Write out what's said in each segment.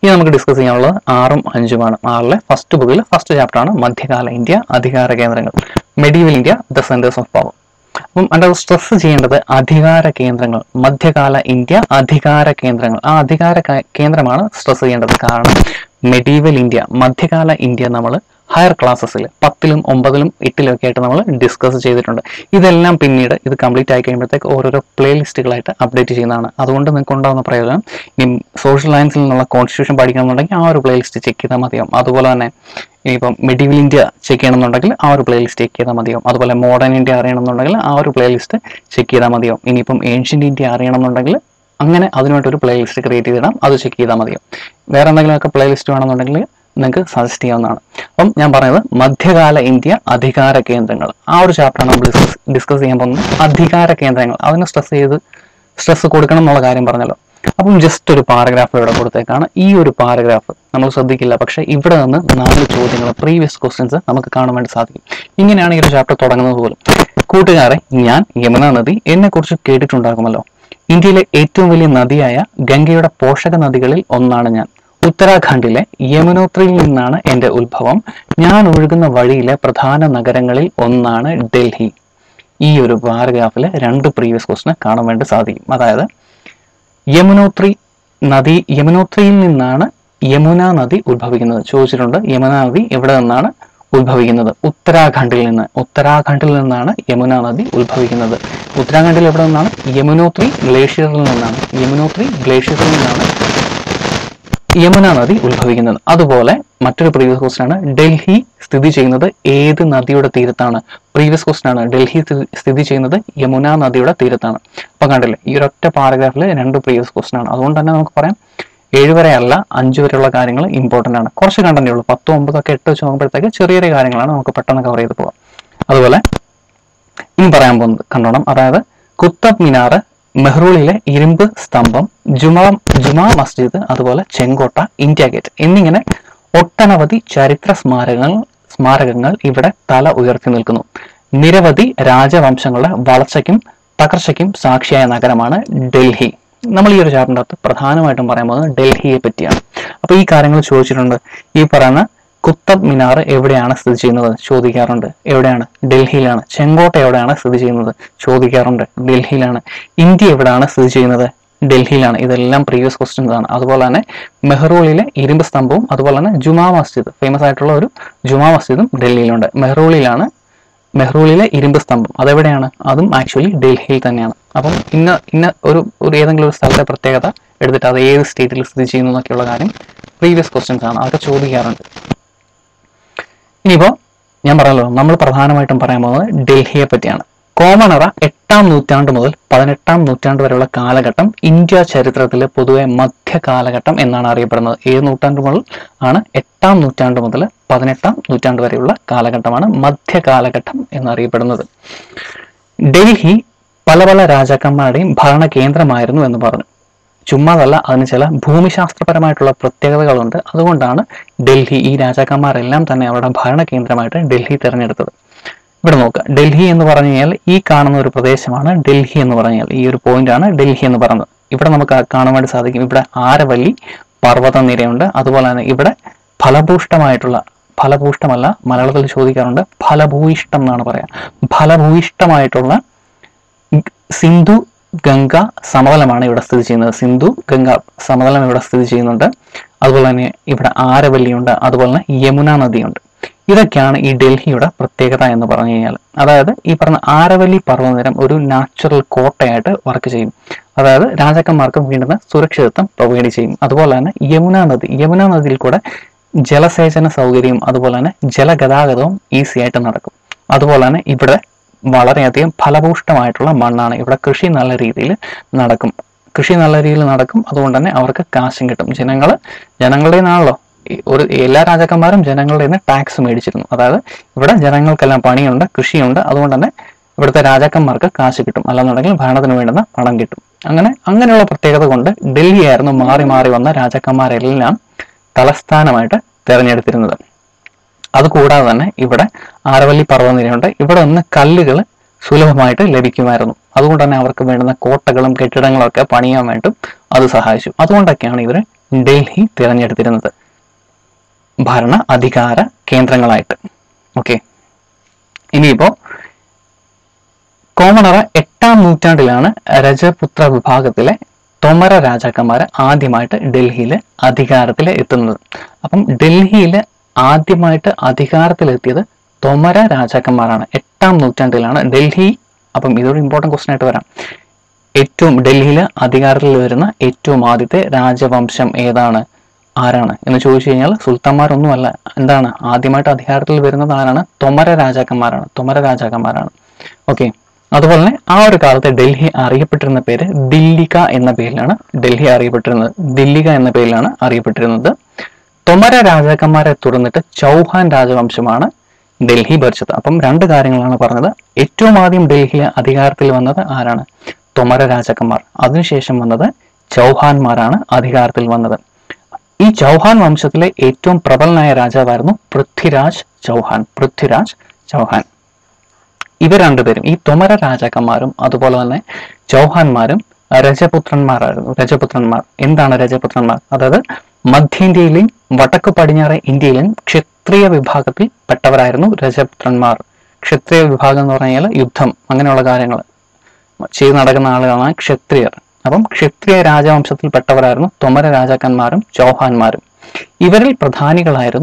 ഇനി നമുക്ക് ഡിസ്കസ് ചെയ്യാനുള്ളത് ആറും അഞ്ചുമാണ് ആറിലെ ഫസ്റ്റ് ബുക്കിൽ ഫസ്റ്റ് ചാപ്റ്റർ ആണ് മധ്യകാല ഇന്ത്യ അധികാര കേന്ദ്രങ്ങൾ medieval India the centres of power അപ്പം അതിൻ്റെ സ്ട്രെസ് ചെയ്യേണ്ടത് അധികാര കേന്ദ്രങ്ങൾ മധ്യകാല ഇന്ത്യ അധികാര കേന്ദ്രങ്ങൾ ആ അധികാര ക- കേന്ദ്രമാണ് സ്ട്രെസ് ചെയ്യേണ്ടത് കാരണം മെഡീവൽ ഇന്ത്യ മധ്യകാല ഇന്ത്യ നമ്മൾ ഹയർ ക്ലാസ്സസിൽ പത്തിലും ഒമ്പതിലും എട്ടിലും ഒക്കെ ആയിട്ട് നമ്മൾ ഡിസ്കസ് ചെയ്തിട്ടുണ്ട് ഇതെല്ലാം പിന്നീട് ഇത് കംപ്ലീറ്റ് ആയി കഴിയുമ്പോഴത്തേക്ക് ഓരോരോ പ്ലേ ലിസ്റ്റുകളായിട്ട് അപ്ഡേറ്റ് ചെയ്യുന്നതാണ് അതുകൊണ്ട് നിങ്ങൾക്ക് ഉണ്ടാകുന്ന പ്രയോജനം ഇനി സോഷ്യൽ സയൻസിൽ നിന്നുള്ള കോൺസ്റ്റിറ്റ്യൂഷൻ പഠിക്കണമെന്നുണ്ടെങ്കിൽ ആ ഒരു പ്ലേ ലിസ്റ്റ് ചെക്ക് ചെയ്താൽ മതിയാവും അതുപോലെ തന്നെ ഇനിയിപ്പം മെഡീവൽ ഇന്ത്യ ചെക്ക് ചെയ്യണമെന്നുണ്ടെങ്കിൽ ആ ഒരു പ്ലേ ലിസ്റ്റ് ചെക്ക് ചെയ്താൽ മതിയാവും അതുപോലെ മോഡേൺ ഇന്ത്യ അറിയണമെന്നുണ്ടെങ്കിൽ ആ ഒരു പ്ലേ ലിസ്റ്റ് ചെക്ക് ചെയ്താൽ മതിയാവും ഇനിയിപ്പം ഏൻഷ്യൻ്റ് ഇന്ത്യ അറിയണമെന്നുണ്ടെങ്കിൽ അങ്ങനെ അതിനുവേണ്ടി ഒരു പ്ലേ ലിസ്റ്റ് ക്രിയേറ്റ് ചെയ്തിടാം അത് ചെക്ക് ചെയ്താൽ മതിയാവും വേറെ എന്തെങ്കിലുമൊക്കെ പ്ലേ ലിസ്റ്റ് വേണമെന്നുണ്ടെങ്കിൽ നിങ്ങൾക്ക് സജസ്റ്റ് ചെയ്യാവുന്നതാണ് അപ്പം ഞാൻ പറയുന്നത് മധ്യകാല ഇന്ത്യ അധികാര കേന്ദ്രങ്ങൾ ആ ഒരു ചാപ്റ്ററാണ് നമ്മൾ ഡിസ്കസ് ഡിസ്കസ് ചെയ്യാൻ പോകുന്നത് അധികാര കേന്ദ്രങ്ങൾ അതിന് സ്ട്രെസ് ചെയ്ത് സ്ട്രെസ് കൊടുക്കണം എന്നുള്ള കാര്യം പറഞ്ഞല്ലോ അപ്പം ജസ്റ്റ് ഒരു പാരഗ്രാഫ് ഇവിടെ കൊടുത്തേക്കാണ് ഈ ഒരു പാരഗ്രാഫ് നമ്മൾ ശ്രദ്ധിക്കില്ല പക്ഷേ ഇവിടെ നിന്ന് നാല് ചോദ്യങ്ങൾ പ്രീവിയസ് ക്വസ്റ്റ്യൻസ് നമുക്ക് കാണാൻ വേണ്ടി സാധിക്കും ഇങ്ങനെയാണ് ഈ ഒരു ചാപ്റ്റർ തുടങ്ങുന്നത് പോലും കൂട്ടുകാരെ ഞാൻ യമുന നദി എന്നെക്കുറിച്ച് കേട്ടിട്ടുണ്ടാകുമല്ലോ ഇന്ത്യയിലെ ഏറ്റവും വലിയ നദിയായ ഗംഗയുടെ പോഷക നദികളിൽ ഒന്നാണ് ഞാൻ ഉത്തരാഖണ്ഡിലെ യമുനോത്രിയിൽ നിന്നാണ് എൻ്റെ ഉത്ഭവം ഞാൻ ഒഴുകുന്ന വഴിയിലെ പ്രധാന നഗരങ്ങളിൽ ഒന്നാണ് ഡൽഹി ഈ ഒരു പാരഗ്രാഫിൽ രണ്ട് പ്രീവിയസ് ക്വസ്റ്റിന് കാണാൻ വേണ്ടി സാധിക്കും അതായത് യമുനോത്രി നദി യമുനോത്രിയിൽ നിന്നാണ് യമുന നദി ഉത്ഭവിക്കുന്നത് ചോദിച്ചിട്ടുണ്ട് യമുന നദി എവിടെ നിന്നാണ് ഉത്ഭവിക്കുന്നത് ഉത്തരാഖണ്ഡിൽ നിന്ന് ഉത്തരാഖണ്ഡിൽ നിന്നാണ് യമുന നദി ഉത്ഭവിക്കുന്നത് ഉത്തരാഖണ്ഡിൽ എവിടെ നിന്നാണ് യമുനോത്രി ഗ്ലേഷ്യറിൽ നിന്നാണ് യമുനോത്രി ഗ്ലേഷ്യറിൽ നിന്നാണ് യമുന നദി ഉത്ഭവിക്കുന്നത് അതുപോലെ മറ്റൊരു പ്രീവിയസ് ക്വസ്റ്റൻ ആണ് ഡൽഹി സ്ഥിതി ചെയ്യുന്നത് ഏത് നദിയുടെ തീരത്താണ് പ്രീവിയസ് ക്വസ്റ്റൻ ആണ് ഡൽഹി സ്ഥിതി- സ്ഥിതി ചെയ്യുന്നത് യമുന നദിയുടെ തീരത്താണ് അപ്പൊ കണ്ടില്ലേ ഈ ഒരൊറ്റ പാരഗ്രാഫിൽ രണ്ട് പ്രീവിയസ് ക്വസ്റ്റൻ ആണ് അതുകൊണ്ട് തന്നെ നമുക്ക് പറയാം ഏഴ് വരെ അല്ല അഞ്ച് വരെയുള്ള കാര്യങ്ങൾ ഇമ്പോർട്ടന്റ് ആണ് കുറച്ച് കണ്ടേ ഉള്ളൂ പത്തോ ഒമ്പതൊക്കെ എട്ട് വെച്ച് നോക്കുമ്പോഴത്തേക്ക് ചെറിയ ചെറിയ കാര്യങ്ങളാണ് നമുക്ക് പെട്ടെന്ന് കവർ ചെയ്ത് പോകാം അതുപോലെ ഇനി പറയാൻ പോകുന്നത് കണ്ടോണം അതായത് കുത്തബ് മിനാർ മെഹ്റൂളിലെ ഇരുമ്പ് സ്തംഭം ജുമാ ജുമാ മസ്ജിദ് അതുപോലെ ചെങ്കോട്ട ഇന്ത്യ ഗേറ്റ് എന്നിങ്ങനെ ഒട്ടനവധി ചരിത്ര സ്മാരകങ്ങൾ സ്മാരകങ്ങൾ ഇവിടെ തല ഉയർത്തി നിൽക്കുന്നു നിരവധി രാജവംശങ്ങളുടെ വളർച്ചയ്ക്കും തകർച്ചയ്ക്കും സാക്ഷിയായ നഗരമാണ് ഡൽഹി നമ്മൾ ഈ ഒരു ചാപ്റ്ററിൻ്റെ അകത്ത് പ്രധാനമായിട്ടും പറയാൻ പോകുന്നത് ഡൽഹിയെ പറ്റിയാണ് അപ്പൊ ഈ കാര്യങ്ങൾ ചോദിച്ചിട്ടുണ്ട് ഈ പറയുന്ന കുത്തബ് മിനാർ എവിടെയാണ് സ്ഥിതി ചെയ്യുന്നത് ചോദിക്കാറുണ്ട് എവിടെയാണ് ഡൽഹിയിലാണ് ചെങ്കോട്ട എവിടെയാണ് സ്ഥിതി ചെയ്യുന്നത് ചോദിക്കാറുണ്ട് ഡൽഹിയിലാണ് ഇന്ത്യ എവിടെയാണ് സ്ഥിതി ചെയ്യുന്നത് ഡൽഹിയിലാണ് ഇതെല്ലാം പ്രീവിയസ് ക്വസ്റ്റ്യൻസ് ആണ് അതുപോലെ തന്നെ മെഹ്റൂളിലെ ഇരുമ്പ് സ്തംഭവും അതുപോലെ തന്നെ ജുമാ മസ്ജിദ് ഫേമസ് ആയിട്ടുള്ള ഒരു ജുമാ മസ്ജിദും ഡൽഹിയിലുണ്ട് മെഹ്റൂളിലാണ് മെഹ്റൂളിലെ ഇരുമ്പ് സ്തംഭം അതെവിടെയാണ് അതും ആക്ച്വലി ഡൽഹിയിൽ തന്നെയാണ് അപ്പം ഇന്ന ഇന്ന ഒരു ഒരു ഏതെങ്കിലും ഒരു സ്ഥലത്തെ പ്രത്യേകത എടുത്തിട്ട് അത് ഏത് സ്റ്റേറ്റിൽ സ്ഥിതി ചെയ്യുന്നു എന്നൊക്കെയുള്ള കാര്യം പ്രീവിയസ് ക്വസ്റ്റ്യൻസ് ആണ് അതൊക്കെ ചോദിക്കാറുണ്ട് ഇനിയിപ്പോൾ ഞാൻ പറഞ്ഞല്ലോ നമ്മൾ പ്രധാനമായിട്ടും പറയാൻ പോകുന്നത് ഡൽഹിയെ പറ്റിയാണ് കോമണറ എട്ടാം നൂറ്റാണ്ട് മുതൽ പതിനെട്ടാം നൂറ്റാണ്ട് വരെയുള്ള കാലഘട്ടം ഇന്ത്യ ചരിത്രത്തിലെ പൊതുവെ മധ്യകാലഘട്ടം എന്നാണ് അറിയപ്പെടുന്നത് ഏത് നൂറ്റാണ്ട് മുതൽ ആണ് എട്ടാം നൂറ്റാണ്ട് മുതൽ പതിനെട്ടാം നൂറ്റാണ്ട് വരെയുള്ള കാലഘട്ടമാണ് മധ്യകാലഘട്ടം എന്നറിയപ്പെടുന്നത് ഡൽഹി പല പല രാജാക്കന്മാരുടെയും ഭരണ കേന്ദ്രമായിരുന്നു എന്ന് പറഞ്ഞു ചുമ്മാതല്ല അതിന് ചില ഭൂമിശാസ്ത്രപരമായിട്ടുള്ള പ്രത്യേകതകളുണ്ട് അതുകൊണ്ടാണ് ഡൽഹി ഈ രാജാക്കന്മാരെല്ലാം തന്നെ അവരുടെ ഭരണ കേന്ദ്രമായിട്ട് ഡൽഹി തിരഞ്ഞെടുത്തത് ഇവിടെ നോക്കുക ഡൽഹി എന്ന് പറഞ്ഞു കഴിഞ്ഞാൽ ഈ കാണുന്ന ഒരു പ്രദേശമാണ് ഡൽഹി എന്ന് പറഞ്ഞാൽ ഈ ഒരു പോയിന്റ് ആണ് ഡൽഹി എന്ന് പറയുന്നത് ഇവിടെ നമുക്ക് കാണാൻ വേണ്ടി സാധിക്കും ഇവിടെ ആരവല്ലി പർവ്വത നിരയുണ്ട് അതുപോലെ തന്നെ ഇവിടെ ഫലഭൂഷ്ടമായിട്ടുള്ള ഫലഭൂഷ്ടമല്ല മലയാളത്തിൽ ചോദിക്കാറുണ്ട് ഫലഭൂയിഷ്ടം എന്നാണ് പറയാ ഫലഭൂയിഷ്ടമായിട്ടുള്ള സിന്ധു ഗംഗ സമതലമാണ് ഇവിടെ സ്ഥിതി ചെയ്യുന്നത് സിന്ധു ഗംഗ സമതലം ഇവിടെ സ്ഥിതി ചെയ്യുന്നുണ്ട് അതുപോലെ തന്നെ ഇവിടെ ആരവല്ലിയുണ്ട് അതുപോലെ തന്നെ യമുന നദിയുണ്ട് ഇതൊക്കെയാണ് ഈ ഡൽഹിയുടെ പ്രത്യേകത എന്ന് പറഞ്ഞു കഴിഞ്ഞാൽ അതായത് ഈ പറഞ്ഞ ആരവല്ലി പർവ്വതനിരം ഒരു നാച്ചുറൽ കോട്ടയായിട്ട് വർക്ക് ചെയ്യും അതായത് രാജാക്കന്മാർക്ക് വേണ്ടുന്ന സുരക്ഷിതത്വം പ്രൊവൈഡ് ചെയ്യും അതുപോലെ തന്നെ യമുന നദി യമുന നദിയിൽ കൂടെ ജലസേചന സൗകര്യവും അതുപോലെ തന്നെ ജലഗതാഗതവും ഈസി ആയിട്ട് നടക്കും അതുപോലെ തന്നെ ഇവിടെ വളരെയധികം ഫലഭൂഷ്ടമായിട്ടുള്ള മണ്ണാണ് ഇവിടെ കൃഷി നല്ല രീതിയിൽ നടക്കും കൃഷി നല്ല രീതിയിൽ നടക്കും അതുകൊണ്ട് തന്നെ അവർക്ക് കാശും കിട്ടും ജനങ്ങൾ ജനങ്ങളുടെ നിന്നാണല്ലോ ഈ ഒരു എല്ലാ രാജാക്കന്മാരും ജനങ്ങളുടെ നിന്ന് ടാക്സ് മേടിച്ചിരുന്നു അതായത് ഇവിടെ ജനങ്ങൾക്കെല്ലാം പണിയുണ്ട് കൃഷിയുണ്ട് അതുകൊണ്ട് തന്നെ ഇവിടുത്തെ രാജാക്കന്മാർക്ക് കാശ് കിട്ടും അല്ലാന്നുണ്ടെങ്കിൽ ഭരണത്തിന് വേണ്ടുന്ന പണം കിട്ടും അങ്ങനെ അങ്ങനെയുള്ള പ്രത്യേകത കൊണ്ട് ഡൽഹി ആയിരുന്നു മാറി മാറി വന്ന രാജാക്കന്മാരെല്ലാം തലസ്ഥാനമായിട്ട് തിരഞ്ഞെടുത്തിരുന്നത് അതുകൂടാതെ തന്നെ ഇവിടെ ആരവല്ലി പർവ്വതനിരയുണ്ട് ഇവിടെ നിന്ന് കല്ലുകൾ സുലഭമായിട്ട് ലഭിക്കുമായിരുന്നു അതുകൊണ്ട് തന്നെ അവർക്ക് വേണ്ടുന്ന കോട്ടകളും കെട്ടിടങ്ങളും ഒക്കെ പണിയാൻ വേണ്ടും അത് സഹായിച്ചു അതുകൊണ്ടൊക്കെയാണ് ഇവർ ഡൽഹി തിരഞ്ഞെടുത്തിരുന്നത് ഭരണ അധികാര കേന്ദ്രങ്ങളായിട്ട് ഓക്കെ ഇനിയിപ്പോ കോമണറ എട്ടാം നൂറ്റാണ്ടിലാണ് രജപുത്ര വിഭാഗത്തിലെ തൊമര രാജാക്കന്മാർ ആദ്യമായിട്ട് ഡൽഹിയിൽ അധികാരത്തിൽ എത്തുന്നത് അപ്പം ഡൽഹിയിൽ ആദ്യമായിട്ട് അധികാരത്തിലെത്തിയത് തൊമര രാജാക്കന്മാരാണ് എട്ടാം നൂറ്റാണ്ടിലാണ് ഡൽഹി അപ്പം ഇതൊരു ഇമ്പോർട്ടൻറ്റ് ക്വസ്റ്റൻ ആയിട്ട് വരാം ഏറ്റവും ഡൽഹിയിൽ അധികാരത്തിൽ വരുന്ന ഏറ്റവും ആദ്യത്തെ രാജവംശം ഏതാണ് ആരാണ് എന്ന് ചോദിച്ചു കഴിഞ്ഞാൽ സുൽത്താൻമാരൊന്നുമല്ല എന്താണ് ആദ്യമായിട്ട് അധികാരത്തിൽ വരുന്നത് ആരാണ് തൊമര രാജാക്കന്മാരാണ് തൊമര രാജാക്കന്മാരാണ് ഓക്കെ അതുപോലെ തന്നെ ആ ഒരു കാലത്ത് ഡൽഹി അറിയപ്പെട്ടിരുന്ന പേര് ദില്ലിക എന്ന പേരിലാണ് ഡൽഹി അറിയപ്പെട്ടിരുന്നത് ദില്ലിക എന്ന പേരിലാണ് അറിയപ്പെട്ടിരുന്നത് തൊമര രാജാക്കന്മാരെ തുടർന്നിട്ട് ചൗഹാൻ രാജവംശമാണ് ഡൽഹി ഭരിച്ചത് അപ്പം രണ്ട് കാര്യങ്ങളാണ് പറഞ്ഞത് ഏറ്റവും ആദ്യം ഡൽഹി അധികാരത്തിൽ വന്നത് ആരാണ് തൊമര രാജാക്കന്മാർ അതിനുശേഷം വന്നത് ചൗഹാൻമാരാണ് അധികാരത്തിൽ വന്നത് ഈ ചൗഹാൻ വംശത്തിലെ ഏറ്റവും പ്രബലനായ രാജാവായിരുന്നു പൃഥ്വിരാജ് ചൗഹാൻ പൃഥ്വിരാജ് ചൗഹാൻ ഇവർ രണ്ടുപേരും ഈ തൊമര രാജാക്കന്മാരും അതുപോലെ തന്നെ ചൗഹാന്മാരും രജപുത്രന്മാരായിരുന്നു രജപുത്രന്മാർ എന്താണ് രജപുത്രന്മാർ അതായത് മധ്യേന്ത്യയിലെയും വടക്കു പടിഞ്ഞാറെ ഇന്ത്യയിലെയും ക്ഷത്രിയ വിഭാഗത്തിൽ പെട്ടവരായിരുന്നു രജപുത്രന്മാർ ക്ഷത്രിയ വിഭാഗം എന്ന് പറഞ്ഞാൽ യുദ്ധം അങ്ങനെയുള്ള കാര്യങ്ങൾ ചെയ്ത് നടക്കുന്ന ആളുകളാണ് ക്ഷത്രിയർ അപ്പം ക്ഷത്രിയ രാജവംശത്തിൽപ്പെട്ടവരായിരുന്നു തൊമര രാജാക്കന്മാരും ചൗഹാന്മാരും ഇവരിൽ പ്രധാനികളായിരുന്നു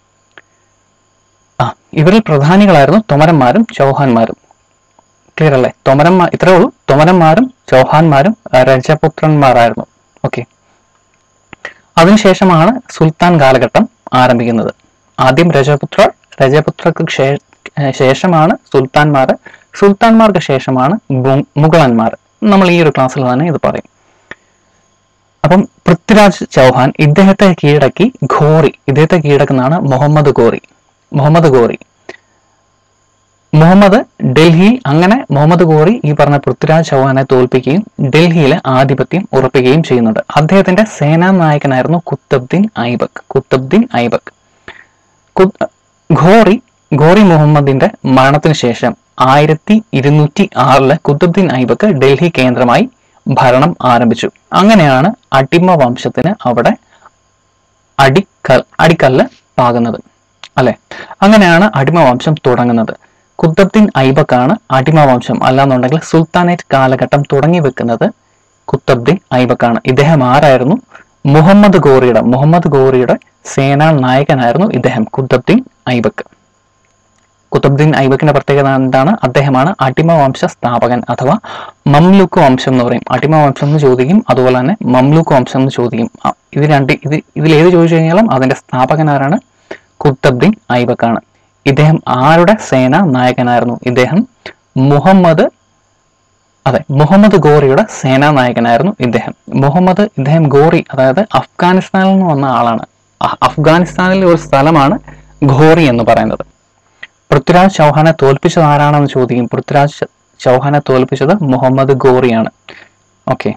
ആ ഇവരിൽ പ്രധാനികളായിരുന്നു തൊമരന്മാരും ചൗഹാന്മാരും ക്ലിയർ അല്ലേ തൊമരന്മാർ ഇത്രേ ഉള്ളൂ തൊമരന്മാരും ചൗഹാന്മാരും രജപുത്രന്മാരായിരുന്നു ഓക്കെ അതിനുശേഷമാണ് സുൽത്താൻ കാലഘട്ടം ആരംഭിക്കുന്നത് ആദ്യം രജപുത്ര രജപുത്രക്ക് ശേ- ഏർ ശേഷമാണ് സുൽത്താൻമാർ സുൽത്താൻമാർക്ക് ശേഷമാണ് മു- മുഗളന്മാർ നമ്മൾ ഈ ഒരു ക്ലാസ്സിൽ തന്നെ ഇത് പറയും അപ്പം പൃഥ്വിരാജ് ചൗഹാൻ ഇദ്ദേഹത്തെ കീഴടക്കി ഘോറി ഇദ്ദേഹത്തെ കീഴടക്കുന്നതാണ് മുഹമ്മദ് ഗോറി മുഹമ്മദ് ഗോറി മുഹമ്മദ് ഡൽഹിയിൽ അങ്ങനെ മുഹമ്മദ് ഗോറി ഈ പറഞ്ഞ പൃഥ്വിരാജ് ചൗഹാനെ തോൽപ്പിക്കുകയും ഡൽഹിയിലെ ആധിപത്യം ഉറപ്പിക്കുകയും ചെയ്യുന്നുണ്ട് അദ്ദേഹത്തിന്റെ സേനാ നായകനായിരുന്നു കുത്തബ്ദീൻ ഐബക് കുത്തബ്ദീൻ ഐബക് കു- ഘോറി ഘോറി മുഹമ്മദിന്റെ മരണത്തിന് ശേഷം ആയിരത്തി ഇരുന്നൂറ്റി ആറില് കുത്തുബ്ദീൻ ഐബക്ക് ഡൽഹി കേന്ദ്രമായി ഭരണം ആരംഭിച്ചു അങ്ങനെയാണ് അടിമ വംശത്തിന് അവിടെ അടിക്കൽ അടിക്കല്ല് പാകുന്നത് അല്ലെ അങ്ങനെയാണ് അടിമ വംശം തുടങ്ങുന്നത് കുത്തബ്ദീൻ ഐബക്കാണ് അടിമ വംശം അല്ലാന്നുണ്ടെങ്കിൽ സുൽത്താനേറ്റ് കാലഘട്ടം തുടങ്ങി വെക്കുന്നത് കുത്തബ്ദീൻ ഐബക്കാണ് ഇദ്ദേഹം ആരായിരുന്നു മുഹമ്മദ് ഗോറിയുടെ മുഹമ്മദ് ഗോറിയുടെ സേനാ നായകനായിരുന്നു ഇദ്ദേഹം കുത്തബ്ദീൻ ഐബക്ക് കുത്തബ്ദീൻ ഐബക്കിന്റെ പ്രത്യേകത എന്താണ് അദ്ദേഹമാണ് അടിമ വംശ സ്ഥാപകൻ അഥവാ മംലുക്ക് വംശം എന്ന് പറയും അടിമ വംശം എന്ന് ചോദിക്കും അതുപോലെ തന്നെ മംലുക്ക് വംശം എന്ന് ചോദിക്കും അ, ഇത് രണ്ട് ഇത് ഇതിൽ ഏത് ചോദിച്ചു കഴിഞ്ഞാലും അതിന്റെ സ്ഥാപകൻ ആരാണ് കുത്തബ്ദീൻ ഐബക്കാണ് ഇദ്ദേഹം ആരുടെ സേന നായകനായിരുന്നു ഇദ്ദേഹം മുഹമ്മദ് അതെ മുഹമ്മദ് ഗോറിയുടെ സേനാ നായകനായിരുന്നു ഇദ്ദേഹം മുഹമ്മദ് ഇദ്ദേഹം ഗോറി അതായത് അഫ്ഗാനിസ്ഥാനിൽ നിന്ന് വന്ന ആളാണ് അ- അഫ്ഗാനിസ്ഥാനിലെ ഒരു സ്ഥലമാണ് ഘോറി എന്ന് പറയുന്നത് പൃഥ്വിരാജ് ചൗഹാനെ തോൽപ്പിച്ചത് ആരാണെന്ന് ചോദിക്കും പൃഥ്വിരാജ് ച- ചൗഹാനെ തോൽപ്പിച്ചത് മുഹമ്മദ് ഗോറിയാണ് ഓക്കെ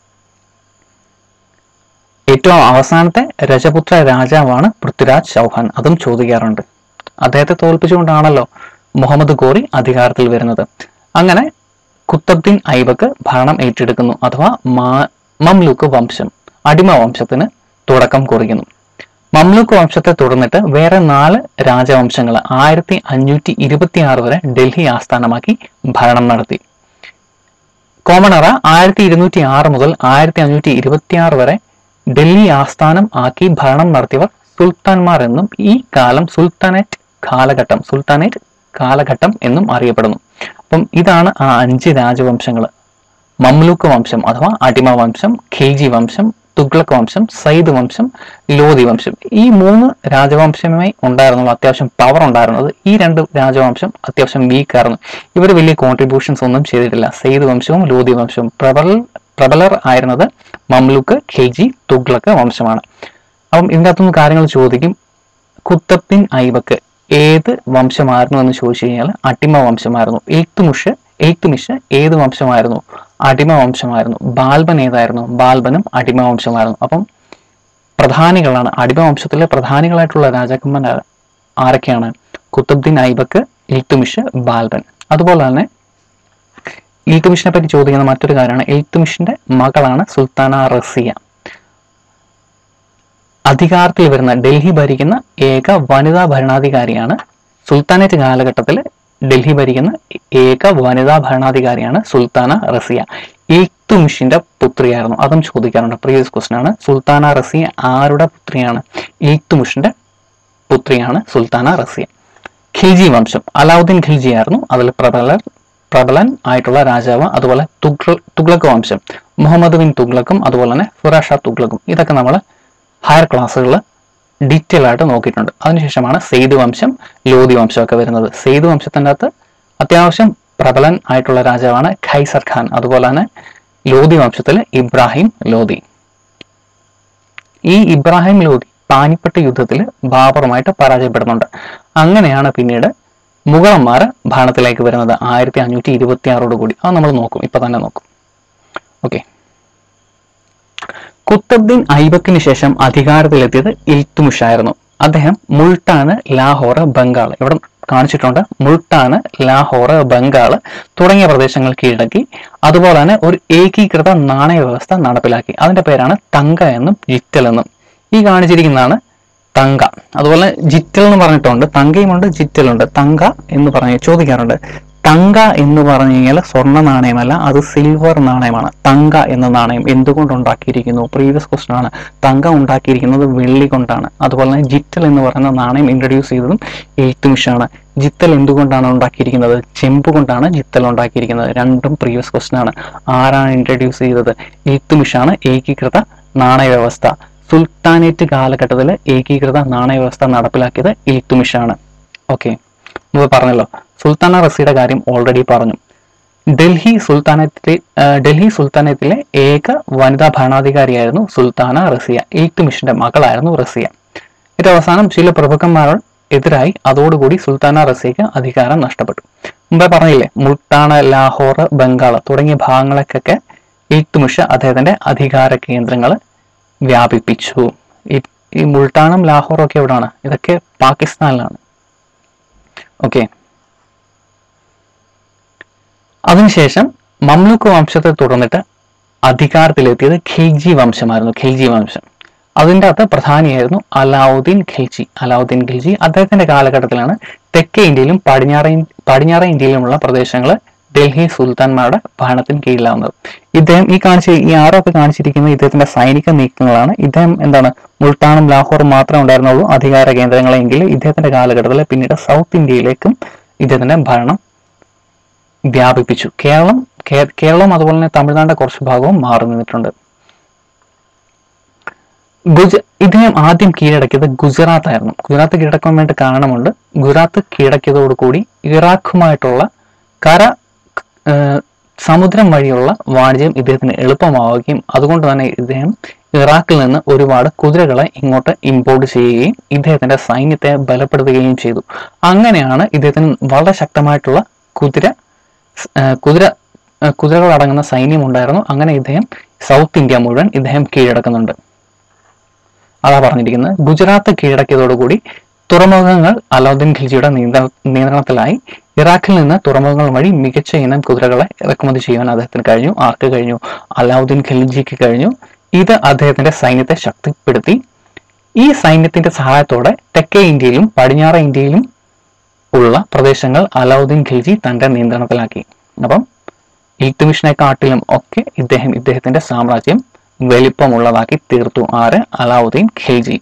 ഏറ്റവും അവസാനത്തെ രജപുത്ര രാജാവാണ് പൃഥ്വിരാജ് ചൗഹാൻ അതും ചോദിക്കാറുണ്ട് അദ്ദേഹത്തെ തോൽപ്പിച്ചുകൊണ്ടാണല്ലോ മുഹമ്മദ് ഗോറി അധികാരത്തിൽ വരുന്നത് അങ്ങനെ കുത്തബ്ദീൻ ഐബക്ക് ഭരണം ഏറ്റെടുക്കുന്നു അഥവാ മാ- മംലൂക്ക് വംശം അടിമ വംശത്തിന് തുടക്കം കുറിക്കുന്നു മംലൂക്ക് വംശത്തെ തുടർന്നിട്ട് വേറെ നാല് രാജവംശങ്ങൾ ആയിരത്തി അഞ്ഞൂറ്റി ഇരുപത്തി ആറ് വരെ ഡൽഹി ആസ്ഥാനമാക്കി ഭരണം നടത്തി കോമണറ ആയിരത്തി ഇരുന്നൂറ്റി ആറ് മുതൽ ആയിരത്തി അഞ്ഞൂറ്റി ഇരുപത്തി ആറ് വരെ ഡൽഹി ആസ്ഥാനം ആക്കി ഭരണം നടത്തിയവർ സുൽത്താൻമാർ എന്നും ഈ കാലം സുൽത്താനേറ്റ് കാലഘട്ടം സുൽത്താനേറ്റ് കാലഘട്ടം എന്നും അറിയപ്പെടുന്നു അപ്പം ഇതാണ് ആ അഞ്ച് രാജവംശങ്ങൾ മംലൂക്ക് വംശം അഥവാ അടിമ വംശം ഖിൽജി വംശം തുഗ്ലക് വംശം സയ്യിദ് വംശം ലോധി വംശം ഈ മൂന്ന് രാജവംശമേ ഉണ്ടായിരുന്നുള്ളൂ അത്യാവശ്യം പവർ ഉണ്ടായിരുന്നത് ഈ രണ്ട് രാജവംശം അത്യാവശ്യം വീക്ക് ആയിരുന്നു ഇവർ വലിയ കോൺട്രിബ്യൂഷൻസ് ഒന്നും ചെയ്തിട്ടില്ല സയ്യിദ് വംശവും ലോധി വംശവും പ്രബൽ പ്രബലർ ആയിരുന്നത് മംലൂക്ക് ഖിൽജി തുഗ്ലക് വംശമാണ് അപ്പം ഇതിൻ്റെ അകത്തുനിന്ന് കാര്യങ്ങൾ ചോദിക്കും കുത്തബ്ദീൻ ഐബക്ക് ഏത് വംശമായിരുന്നു എന്ന് ചോദിച്ചു കഴിഞ്ഞാൽ അടിമ വംശമായിരുന്നു എയ്ത്തുമുഷ് എയ്ത്തുമിഷ് ഏത് വംശമായിരുന്നു അടിമ വംശമായിരുന്നു ബാൽബൻ ഏതായിരുന്നു ബാൽബനും അടിമ വംശമായിരുന്നു അപ്പം പ്രധാനികളാണ് അടിമ വംശത്തിലെ പ്രധാനികളായിട്ടുള്ള രാജാക്കന്മാർ ആരൊക്കെയാണ് കുത്തബ്ദീൻ ഐബക്ക് ഇൽത്തുമിഷ് ബാൽബൻ അതുപോലെ തന്നെ ഇൽത്തുമിഷിനെ പറ്റി ചോദിക്കുന്ന മറ്റൊരു കാര്യമാണ് ഇൽത്തുമിഷിന്റെ മകളാണ് സുൽത്താന റസിയ അധികാരത്തിൽ വരുന്ന ഡൽഹി ഭരിക്കുന്ന ഏക വനിതാ ഭരണാധികാരിയാണ് സുൽത്താനേറ്റ് കാലഘട്ടത്തിൽ ഡൽഹി ഭരിക്കുന്ന ഏക വനിതാ ഭരണാധികാരിയാണ് സുൽത്താന റസിയ ഇൽത്തുമിഷിന്റെ പുത്രിയായിരുന്നു അതും ചോദിക്കാറുണ്ട് പ്രീവിയസ് ക്വസ്റ്റൻ ആണ് സുൽത്താന റസിയ ആരുടെ പുത്രിയാണ് ഇൽത്തുമിഷിന്റെ പുത്രിയാണ് സുൽത്താന റസിയ ഖിൽജി വംശം അലാവുദ്ദീൻ ഖിൽജി ആയിരുന്നു അതിൽ പ്രബലൻ പ്രബലൻ ആയിട്ടുള്ള രാജാവ് അതുപോലെ തുഗ്ല തുഗ്ലക് വംശം മുഹമ്മദ് ബിൻ തുഗ്ലക്കും അതുപോലെ തന്നെ ഫിറാഷ തുഗ്ലക്കും ഇതൊക്കെ നമ്മൾ ഹയർ ക്ലാസ്സുകളിൽ ഡീറ്റെയിൽ ആയിട്ട് നോക്കിയിട്ടുണ്ട് അതിനുശേഷമാണ് സെയ്ദ് വംശം ലോധി വംശം ഒക്കെ വരുന്നത് സെയ്ദ് വംശത്തിൻ്റെ അകത്ത് അത്യാവശ്യം പ്രബലൻ ആയിട്ടുള്ള രാജാവാണ് ഖൈസർ ഖാൻ അതുപോലെ തന്നെ ലോധി വംശത്തിൽ ഇബ്രാഹിം ലോധി ഈ ഇബ്രാഹിം ലോധി പാനിപ്പട്ട് യുദ്ധത്തിൽ ബാബറുമായിട്ട് പരാജയപ്പെടുന്നുണ്ട് അങ്ങനെയാണ് പിന്നീട് മുഗളന്മാർ ഭരണത്തിലേക്ക് വരുന്നത് ആയിരത്തി അഞ്ഞൂറ്റി ഇരുപത്തി ആറോട് കൂടി അത് നമ്മൾ നോക്കും ഇപ്പൊ തന്നെ നോക്കും ഓക്കെ കുത്തബ്ദീൻ ഐബക്കിന് ശേഷം അധികാരത്തിലെത്തിയത് ഇൽത്തുമിഷ് ആയിരുന്നു അദ്ദേഹം മുൾട്ടാന് ലാഹോർ ബംഗാൾ ഇവിടെ കാണിച്ചിട്ടുണ്ട് മുൾട്ടാന് ലാഹോർ ബംഗാൾ തുടങ്ങിയ പ്രദേശങ്ങൾ കീഴടക്കി അതുപോലെ തന്നെ ഒരു ഏകീകൃത നാണയ വ്യവസ്ഥ നടപ്പിലാക്കി അതിന്റെ പേരാണ് തങ്ക എന്നും ജിറ്റൽ എന്നും ഈ കാണിച്ചിരിക്കുന്നതാണ് തങ്ക അതുപോലെ ജിറ്റൽ എന്ന് പറഞ്ഞിട്ടുണ്ട് തങ്കയുമുണ്ട് ജിറ്റലുണ്ട് തങ്ക എന്ന് പറഞ്ഞ് ചോദിക്കാറുണ്ട് തങ്ക എന്ന് പറഞ്ഞു കഴിഞ്ഞാൽ സ്വർണ്ണ നാണയമല്ല അത് സിൽവർ നാണയമാണ് തങ്ക എന്ന നാണയം എന്തുകൊണ്ട് ഉണ്ടാക്കിയിരിക്കുന്നു പ്രീവിയസ് ക്വസ്റ്റൻ ആണ് തങ്ക ഉണ്ടാക്കിയിരിക്കുന്നത് വെള്ളി കൊണ്ടാണ് അതുപോലെ തന്നെ ജിറ്റൽ എന്ന് പറയുന്ന നാണയം ഇൻട്രൊഡ്യൂസ് ചെയ്തതും എയ്ത്തുമിഷാണ് ജിത്തൽ എന്തുകൊണ്ടാണ് ഉണ്ടാക്കിയിരിക്കുന്നത് ചെമ്പ് കൊണ്ടാണ് ജിത്തൽ ഉണ്ടാക്കിയിരിക്കുന്നത് രണ്ടും പ്രീവിയസ് ക്വസ്റ്റൻ ആണ് ആരാണ് ഇൻട്രൊഡ്യൂസ് ചെയ്തത് എയ്ത്തുമിഷാണ് ഏകീകൃത നാണയ വ്യവസ്ഥ സുൽത്താനേറ്റ് കാലഘട്ടത്തിൽ ഏകീകൃത നാണയ വ്യവസ്ഥ നടപ്പിലാക്കിയത് ഇൽത്തുമിഷാണ് ഓക്കെ മുമ്പ് പറഞ്ഞല്ലോ സുൽത്താന റസിയുടെ കാര്യം ഓൾറെഡി പറഞ്ഞു ഡൽഹി സുൽത്താനത്തിലെ ആ, ഡൽഹി സുൽത്താനത്തിലെ ഏക വനിതാ ഭരണാധികാരിയായിരുന്നു സുൽത്താന റസിയ ഇൽത്തുമിഷിന്റെ മകളായിരുന്നു റസിയ ഇത് അവസാനം ചില പ്രഭുക്കന്മാർ എതിരായി അതോടുകൂടി സുൽത്താന റസിയക്ക് അധികാരം നഷ്ടപ്പെട്ടു മുമ്പേ പറഞ്ഞില്ലേ മുൾട്ടാന ലാഹോർ ബംഗാൾ തുടങ്ങിയ ഭാഗങ്ങളൊക്കെ ഇൽത്തുമിഷ് അദ്ദേഹത്തിന്റെ അധികാര കേന്ദ്രങ്ങൾ വ്യാപിപ്പിച്ചു ഈ ഈ മുൾട്ടാനും ലാഹോറും ഒക്കെ എവിടാണ് ഇതൊക്കെ പാകിസ്ഥാനിലാണ് ഓക്കെ അതിനുശേഷം മംലുക്ക് വംശത്തെ തുടർന്നിട്ട് അധികാരത്തിലെത്തിയത് ഖിൽജി വംശമായിരുന്നു ഖിൽജി വംശം അതിൻ്റെ അകത്ത് പ്രധാനിയായിരുന്നു അലാവുദ്ദീൻ ഖിൽജി അലാവുദ്ദീൻ ഖിൽജി അദ്ദേഹത്തിന്റെ കാലഘട്ടത്തിലാണ് തെക്കേ ഇന്ത്യയിലും പടിഞ്ഞാറേ പടിഞ്ഞാറേ ഇന്ത്യയിലുമുള്ള പ്രദേശങ്ങൾ ഡൽഹി സുൽത്താൻമാരുടെ ഭരണത്തിന് കീഴിലാവുന്നത് ഇദ്ദേഹം ഈ കാണിച്ച ഈ ആറൊക്കെ കാണിച്ചിരിക്കുന്ന ഇദ്ദേഹത്തിന്റെ സൈനിക നീക്കങ്ങളാണ് ഇദ്ദേഹം എന്താണ് മുൾട്ടാനും ലാഹോറും മാത്രമേ ഉണ്ടായിരുന്നുള്ളൂ അധികാര കേന്ദ്രങ്ങളെങ്കിൽ ഇദ്ദേഹത്തിന്റെ കാലഘട്ടത്തിൽ പിന്നീട് സൗത്ത് ഇന്ത്യയിലേക്കും ഇദ്ദേഹത്തിന്റെ ഭരണം വ്യാപിപ്പിച്ചു കേരളം കേ- കേരളം അതുപോലെ തന്നെ തമിഴ്നാടിന്റെ കുറച്ച് ഭാഗവും മാറി നിന്നിട്ടുണ്ട് ഗുജ ഇദ്ദേഹം ആദ്യം കീഴടക്കിയത് ഗുജറാത്ത് ആയിരുന്നു ഗുജറാത്ത് കീഴടക്കാൻ വേണ്ടി കാരണമുണ്ട് ഗുജറാത്ത് കീഴടക്കിയതോടുകൂടി ഇറാഖുമായിട്ടുള്ള കര ഏഹ്, സമുദ്രം വഴിയുള്ള വാണിജ്യം ഇദ്ദേഹത്തിന് എളുപ്പമാവുകയും അതുകൊണ്ട് തന്നെ ഇദ്ദേഹം ഇറാഖിൽ നിന്ന് ഒരുപാട് കുതിരകളെ ഇങ്ങോട്ട് ഇമ്പോർട്ട് ചെയ്യുകയും ഇദ്ദേഹത്തിന്റെ സൈന്യത്തെ ബലപ്പെടുത്തുകയും ചെയ്തു അങ്ങനെയാണ് ഇദ്ദേഹത്തിന് വളരെ ശക്തമായിട്ടുള്ള കുതിര ഏഹ്, കുതിര ഏഹ്, കുതിരകൾ അടങ്ങുന്ന സൈന്യം ഉണ്ടായിരുന്നു അങ്ങനെ ഇദ്ദേഹം സൗത്ത് ഇന്ത്യ മുഴുവൻ ഇദ്ദേഹം കീഴടക്കുന്നുണ്ട് അതാ പറഞ്ഞിരിക്കുന്നത് ഗുജറാത്ത് കീഴടക്കിയതോടുകൂടി തുറമുഖങ്ങൾ അലാവുദ്ദീൻ ഖിൽജിയുടെ നിയന്ത്ര- നിയന്ത്രണത്തിലായി ഇറാഖിൽ നിന്ന് തുറമുഖങ്ങൾ വഴി മികച്ച ഇനം കുതിരകളെ ഇറക്കുമതി ചെയ്യാൻ അദ്ദേഹത്തിന് കഴിഞ്ഞു ആർക്ക് കഴിഞ്ഞു അലാവുദ്ദീൻ ഖിൽജിക്ക് കഴിഞ്ഞു ഇത് അദ്ദേഹത്തിന്റെ സൈന്യത്തെ ശക്തിപ്പെടുത്തി ഈ സൈന്യത്തിന്റെ സഹായത്തോടെ തെക്കേ ഇന്ത്യയിലും പടിഞ്ഞാറേ ഇന്ത്യയിലും ഉള്ള പ്രദേശങ്ങൾ അലാവുദ്ദീൻ ഖിൽജി തന്റെ നിയന്ത്രണത്തിലാക്കി അപ്പം ഇൽത്തുമിഷിനെക്കാട്ടിലും ഒക്കെ ഇദ്ദേഹം ഇദ്ദേഹത്തിന്റെ സാമ്രാജ്യം വലിപ്പമുള്ളതാക്കി തീർത്തു ആര് അലാവുദ്ദീൻ ഖിൽജി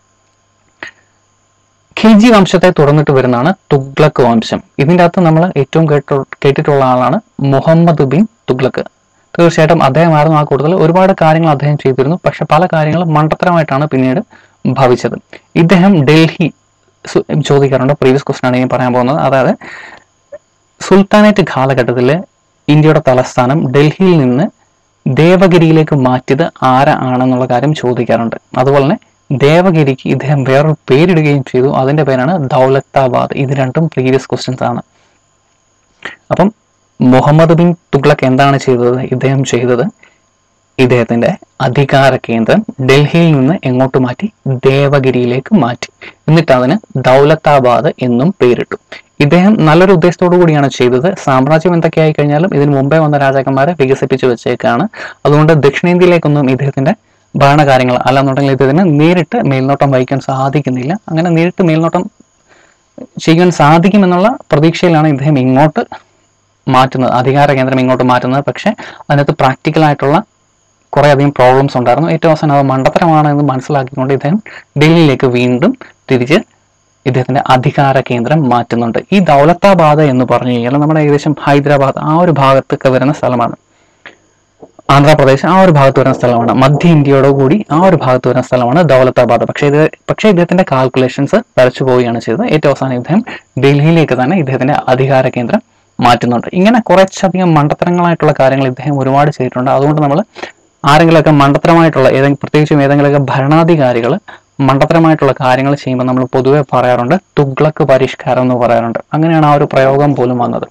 ഖിൽജി വംശത്തെ തുറന്നിട്ട് വരുന്നതാണ് തുഗ്ലക്ക് വംശം ഇതിൻ്റെ അകത്ത് നമ്മൾ ഏറ്റവും കേട്ടോ കേട്ടിട്ടുള്ള ആളാണ് മുഹമ്മദ് ബിൻ തുഗ്ലക്ക് തീർച്ചയായിട്ടും അദ്ദേഹമായിരുന്നു ആ കൂടുതൽ ഒരുപാട് കാര്യങ്ങൾ അദ്ദേഹം ചെയ്തിരുന്നു പക്ഷെ പല കാര്യങ്ങളും മണ്ടത്തരമായിട്ടാണ് പിന്നീട് ഭവിച്ചത് ഇദ്ദേഹം ഡൽഹി സു- ചോദിക്കാറുണ്ട് പ്രീവിയസ് ക്വസ്റ്റൻ ആണ് ഞാൻ പറയാൻ പോകുന്നത് അതായത് സുൽത്താനേറ്റ് കാലഘട്ടത്തിൽ ഇന്ത്യയുടെ തലസ്ഥാനം ഡൽഹിയിൽ നിന്ന് ദേവഗിരിയിലേക്ക് മാറ്റിയത് ആര ആണെന്നുള്ള കാര്യം ചോദിക്കാറുണ്ട് അതുപോലെ തന്നെ ദേവഗിരിക്ക് ഇദ്ദേഹം വേറൊരു പേരിടുകയും ചെയ്തു അതിന്റെ പേരാണ് ദൗലത്താബാദ് ഇത് രണ്ടും പ്രീവിയസ് ക്വസ്റ്റ്യൻസ് ആണ് അപ്പം മുഹമ്മദ് ബിൻ തുഗ്ലക്ക് എന്താണ് ചെയ്തത് ഇദ്ദേഹം ചെയ്തത് ഇദ്ദേഹത്തിന്റെ അധികാര കേന്ദ്രം ഡൽഹിയിൽ നിന്ന് എങ്ങോട്ട് മാറ്റി ദേവഗിരിയിലേക്ക് മാറ്റി എന്നിട്ട് അതിന് ദൗലത്താബാദ് എന്നും പേരിട്ടു ഇദ്ദേഹം നല്ലൊരു ഉദ്ദേശത്തോടു കൂടിയാണ് ചെയ്തത് സാമ്രാജ്യം എന്തൊക്കെയായി കഴിഞ്ഞാലും ഇതിനു മുമ്പേ വന്ന രാജാക്കന്മാരെ വികസിപ്പിച്ചു വെച്ചേക്കാണ് അതുകൊണ്ട് ദക്ഷിണേന്ത്യയിലേക്കൊന്നും ഇദ്ദേഹത്തിന്റെ ഭരണകാര്യങ്ങൾ അല്ലാന്നുണ്ടെങ്കിൽ ഇതിന് നേരിട്ട് മേൽനോട്ടം വഹിക്കാൻ സാധിക്കുന്നില്ല അങ്ങനെ നേരിട്ട് മേൽനോട്ടം ചെയ്യാൻ സാധിക്കുമെന്നുള്ള പ്രതീക്ഷയിലാണ് ഇദ്ദേഹം ഇങ്ങോട്ട് മാറ്റുന്നത് അധികാര കേന്ദ്രം ഇങ്ങോട്ട് മാറ്റുന്നത് പക്ഷേ അതിനകത്ത് പ്രാക്ടിക്കൽ ആയിട്ടുള്ള കുറേ അധികം പ്രോബ്ലംസ് ഉണ്ടായിരുന്നു ഏറ്റവും അവസാനം അത് മണ്ടത്തരമാണ് എന്ന് മനസ്സിലാക്കിക്കൊണ്ട് ഇദ്ദേഹം ഡൽഹിയിലേക്ക് വീണ്ടും തിരിച്ച് ഇദ്ദേഹത്തിന്റെ അധികാര കേന്ദ്രം മാറ്റുന്നുണ്ട് ഈ ദൗലത്താബാദ് എന്ന് പറഞ്ഞു കഴിഞ്ഞാൽ നമ്മുടെ ഏകദേശം ഹൈദരാബാദ് ആ ഒരു ഭാഗത്തൊക്കെ വരുന്ന സ്ഥലമാണ് ആന്ധ്രാപ്രദേശ് ആ ഒരു ഭാഗത്ത് വരുന്ന സ്ഥലമാണ് മധ്യ ഇന്ത്യയോട് കൂടി ആ ഒരു ഭാഗത്ത് വരുന്ന സ്ഥലമാണ് ദൗലത്താബാദ് പക്ഷേ ഇത് പക്ഷേ ഇദ്ദേഹത്തിന്റെ കാൽക്കുലേഷൻസ് വരച്ചു പോവുകയാണ് ചെയ്തത് ഏറ്റവും അവസാനം ഇദ്ദേഹം ഡൽഹിയിലേക്ക് തന്നെ ഇദ്ദേഹത്തിന്റെ അധികാര കേന്ദ്രം മാറ്റുന്നുണ്ട് ഇങ്ങനെ കുറച്ചധികം മണ്ടത്തരങ്ങളായിട്ടുള്ള കാര്യങ്ങൾ ഇദ്ദേഹം ഒരുപാട് ചെയ്തിട്ടുണ്ട് അതുകൊണ്ട് നമ്മൾ ആരെങ്കിലുമൊക്കെ മണ്ടത്തരമായിട്ടുള്ള ഏതെങ്കിലും പ്രത്യേകിച്ചും ഏതെങ്കിലുമൊക്കെ ഭരണാധികാരികൾ മണ്ടത്തരമായിട്ടുള്ള കാര്യങ്ങൾ ചെയ്യുമ്പോൾ നമ്മൾ പൊതുവെ പറയാറുണ്ട് തുഗ്ലക്ക് പരിഷ്കാരം എന്ന് പറയാറുണ്ട് അങ്ങനെയാണ് ആ ഒരു പ്രയോഗം പോലും വന്നത്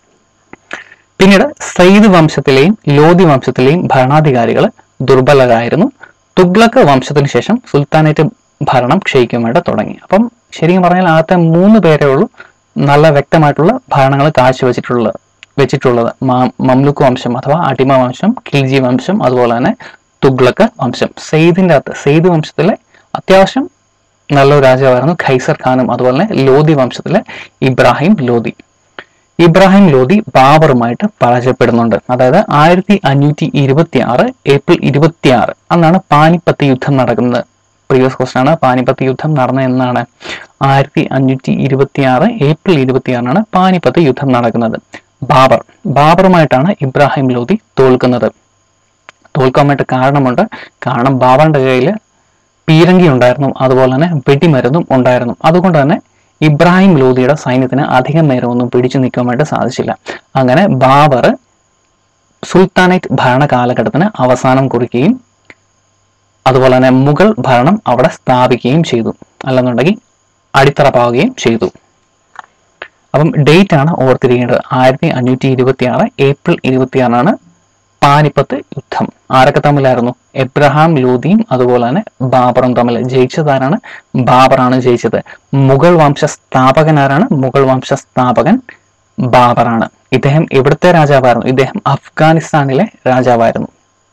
പിന്നീട് സയ്യിദ് വംശത്തിലെയും ലോധി വംശത്തിലെയും ഭരണാധികാരികൾ ദുർബലരായിരുന്നു തുഗ്ലക്ക് വംശത്തിന് ശേഷം സുൽത്താനേറ്റ് ഭരണം ക്ഷയിക്കുമായിട്ട് തുടങ്ങി അപ്പം ശരിക്കും പറഞ്ഞാൽ ആദ്യത്തെ മൂന്ന് പേരേ ഉള്ളൂ നല്ല വ്യക്തമായിട്ടുള്ള ഭരണങ്ങൾ കാഴ്ചവെച്ചിട്ടുള്ളത് വെച്ചിട്ടുള്ളത് മാ- മംലുക്ക് വംശം അഥവാ അടിമ വംശം ഖിൽജി വംശം അതുപോലെ തന്നെ തുഗ്ലക്ക് വംശം സെയ്ദിന്റെ അകത്ത് സെയ്ദ് വംശത്തിലെ അത്യാവശ്യം നല്ലൊരു രാജാവായിരുന്നു ഖൈസർ ഖാനും അതുപോലെ തന്നെ ലോധി വംശത്തിലെ ഇബ്രാഹിം ലോധി ഇബ്രാഹിം ലോധി ബാബറുമായിട്ട് പരാജയപ്പെടുന്നുണ്ട് അതായത് ആയിരത്തി അഞ്ഞൂറ്റി ഇരുപത്തി ആറ് ഏപ്രിൽ ഇരുപത്തി ആറ് അന്നാണ് പാനിപ്പത്ത് യുദ്ധം നടക്കുന്നത് പ്രീവിയസ് ക്വസ്റ്റൻ ആണ് പാനിപ്പത്ത് യുദ്ധം നടന്ന എന്നാണ് ആയിരത്തി അഞ്ഞൂറ്റി ഇരുപത്തി ആറ് ഏപ്രിൽ ഇരുപത്തി ആറിനാണ് പാനിപ്പത്ത് യുദ്ധം നടക്കുന്നത് ബാബർ ബാബറുമായിട്ടാണ് ഇബ്രാഹിം ലോധി തോൽക്കുന്നത് തോൽക്കാൻ വേണ്ടി കാരണമുണ്ട് കാരണം ബാബറിന്റെ കയ്യിൽ പീരങ്കി ഉണ്ടായിരുന്നു അതുപോലെ തന്നെ വെടിമരുന്നും ഉണ്ടായിരുന്നു അതുകൊണ്ട് തന്നെ ഇബ്രാഹിം ലോധിയുടെ സൈന്യത്തിന് അധികം നേരമൊന്നും പിടിച്ചു നിൽക്കാൻ വേണ്ടി സാധിച്ചില്ല അങ്ങനെ ബാബർ സുൽത്താനേറ്റ് ഭരണ കാലഘട്ടത്തിന് അവസാനം കുറിക്കുകയും അതുപോലെ തന്നെ മുഗൾ ഭരണം അവിടെ സ്ഥാപിക്കുകയും ചെയ്തു അല്ലെന്നുണ്ടെങ്കിൽ അടിത്തറ പാവുകയും ചെയ്തു അപ്പം ഡേറ്റ് ആണ് ഓർത്തിരിക്കേണ്ടത് ആയിരത്തി അഞ്ഞൂറ്റി ഇരുപത്തി ആറ് ഏപ്രിൽ ഇരുപത്തി ആറിനാണ് പാനിപ്പത്ത് യുദ്ധം ആരൊക്കെ തമ്മിലായിരുന്നു എബ്രഹാം ലോധിയും അതുപോലെ തന്നെ ബാബറും തമ്മിൽ ജയിച്ചതാരാണ് ബാബറാണ് ജയിച്ചത് മുഗൾ വംശ സ്ഥാപകൻ ആരാണ് മുഗൾ വംശ സ്ഥാപകൻ ബാബറാണ് ഇദ്ദേഹം എവിടുത്തെ രാജാവായിരുന്നു ഇദ്ദേഹം അഫ്ഗാനിസ്ഥാനിലെ രാജാവായിരുന്നു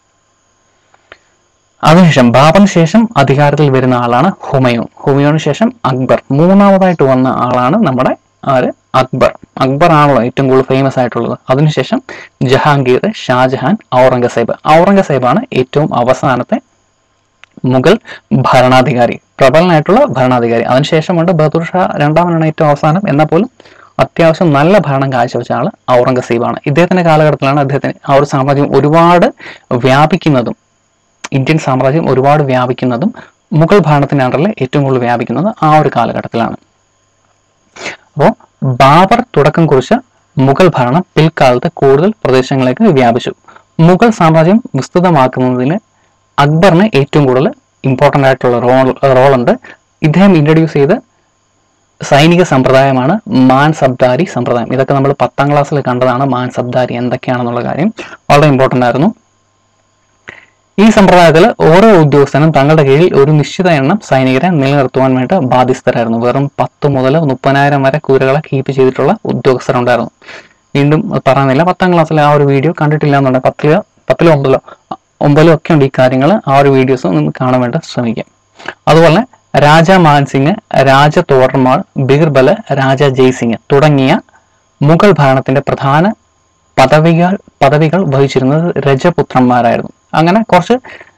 അതിനുശേഷം ബാബറിന് ശേഷം അധികാരത്തിൽ വരുന്ന ആളാണ് ഹുമയൂൺ ഹുമയൂണിന് ശേഷം അക്ബർ മൂന്നാമതായിട്ട് വന്ന ആളാണ് നമ്മുടെ ആര് അക്ബർ അക്ബർ ആണല്ലോ ഏറ്റവും കൂടുതൽ ഫേമസ് ആയിട്ടുള്ളത് അതിനുശേഷം ജഹാംഗീർ ഷാജഹാൻ ഔറംഗസേബ് ഔറംഗസേബാണ് ഏറ്റവും അവസാനത്തെ മുഗൾ ഭരണാധികാരി പ്രബലനായിട്ടുള്ള ഭരണാധികാരി അതിനുശേഷമുണ്ട് ബഹദൂർ ഷാ രണ്ടാമനാണ് ഏറ്റവും അവസാനം എന്നാൽ പോലും അത്യാവശ്യം നല്ല ഭരണം കാഴ്ചവെച്ച ആള് ഔറംഗസേബാണ് ഇദ്ദേഹത്തിന്റെ കാലഘട്ടത്തിലാണ് അദ്ദേഹത്തിന് ആ ഒരു സാമ്രാജ്യം ഒരുപാട് വ്യാപിക്കുന്നതും ഇന്ത്യൻ സാമ്രാജ്യം ഒരുപാട് വ്യാപിക്കുന്നതും മുഗൾ ഭരണത്തിന്റെ അണ്ടറിൽ ഏറ്റവും കൂടുതൽ വ്യാപിക്കുന്നത് ആ ഒരു കാലഘട്ടത്തിലാണ് അപ്പോൾ ബാബർ തുടക്കം കുറിച്ച മുഗൾ ഭരണം പിൽക്കാലത്ത് കൂടുതൽ പ്രദേശങ്ങളിലേക്ക് വ്യാപിച്ചു മുഗൾ സാമ്രാജ്യം വിസ്തൃതമാക്കുന്നതിന് അക്ബറിന് ഏറ്റവും കൂടുതൽ ഇമ്പോർട്ടൻ്റ് ആയിട്ടുള്ള റോൾ റോളുണ്ട് ഇദ്ദേഹം ഇൻട്രൊഡ്യൂസ് ചെയ്ത സൈനിക സമ്പ്രദായമാണ് മാൻ സബ്ദാരി സമ്പ്രദായം ഇതൊക്കെ നമ്മൾ പത്താം ക്ലാസ്സിൽ കണ്ടതാണ് മാൻ സബ്ദാരി എന്തൊക്കെയാണെന്നുള്ള കാര്യം വളരെ ഇമ്പോർട്ടൻ്റ് ആയിരുന്നു ഈ സമ്പ്രദായത്തിൽ ഓരോ ഉദ്യോഗസ്ഥനും തങ്ങളുടെ കീഴിൽ ഒരു നിശ്ചിത എണ്ണം സൈനികരെ നിലനിർത്തുവാൻ വേണ്ടി ബാധ്യസ്ഥരായിരുന്നു വെറും പത്ത് മുതൽ മുപ്പതിനായിരം വരെ കൂരകളെ കീപ്പ് ചെയ്തിട്ടുള്ള ഉദ്യോഗസ്ഥരുണ്ടായിരുന്നു വീണ്ടും അത് പറയുന്നില്ല പത്താം ക്ലാസ്സിലെ ആ ഒരു വീഡിയോ കണ്ടിട്ടില്ല എന്നുണ്ടെങ്കിൽ പത്തിലോ പത്തിലോ ഒമ്പതിലോ ഒമ്പതിലോ ഒക്കെ ഉണ്ട് ഈ കാര്യങ്ങൾ ആ ഒരു വീഡിയോസ് ഒന്ന് കാണാൻ വേണ്ടി ശ്രമിക്കാം അതുപോലെ രാജ മാൻസിംഗ് രാജ തോർമാൾ ബീർബല് രാജ ജയ്സിംഗ് തുടങ്ങിയ മുഗൾ ഭരണത്തിന്റെ പ്രധാന പദവികൾ പദവികൾ വഹിച്ചിരുന്നത് രജപുത്രന്മാരായിരുന്നു അങ്ങനെ കുറച്ച്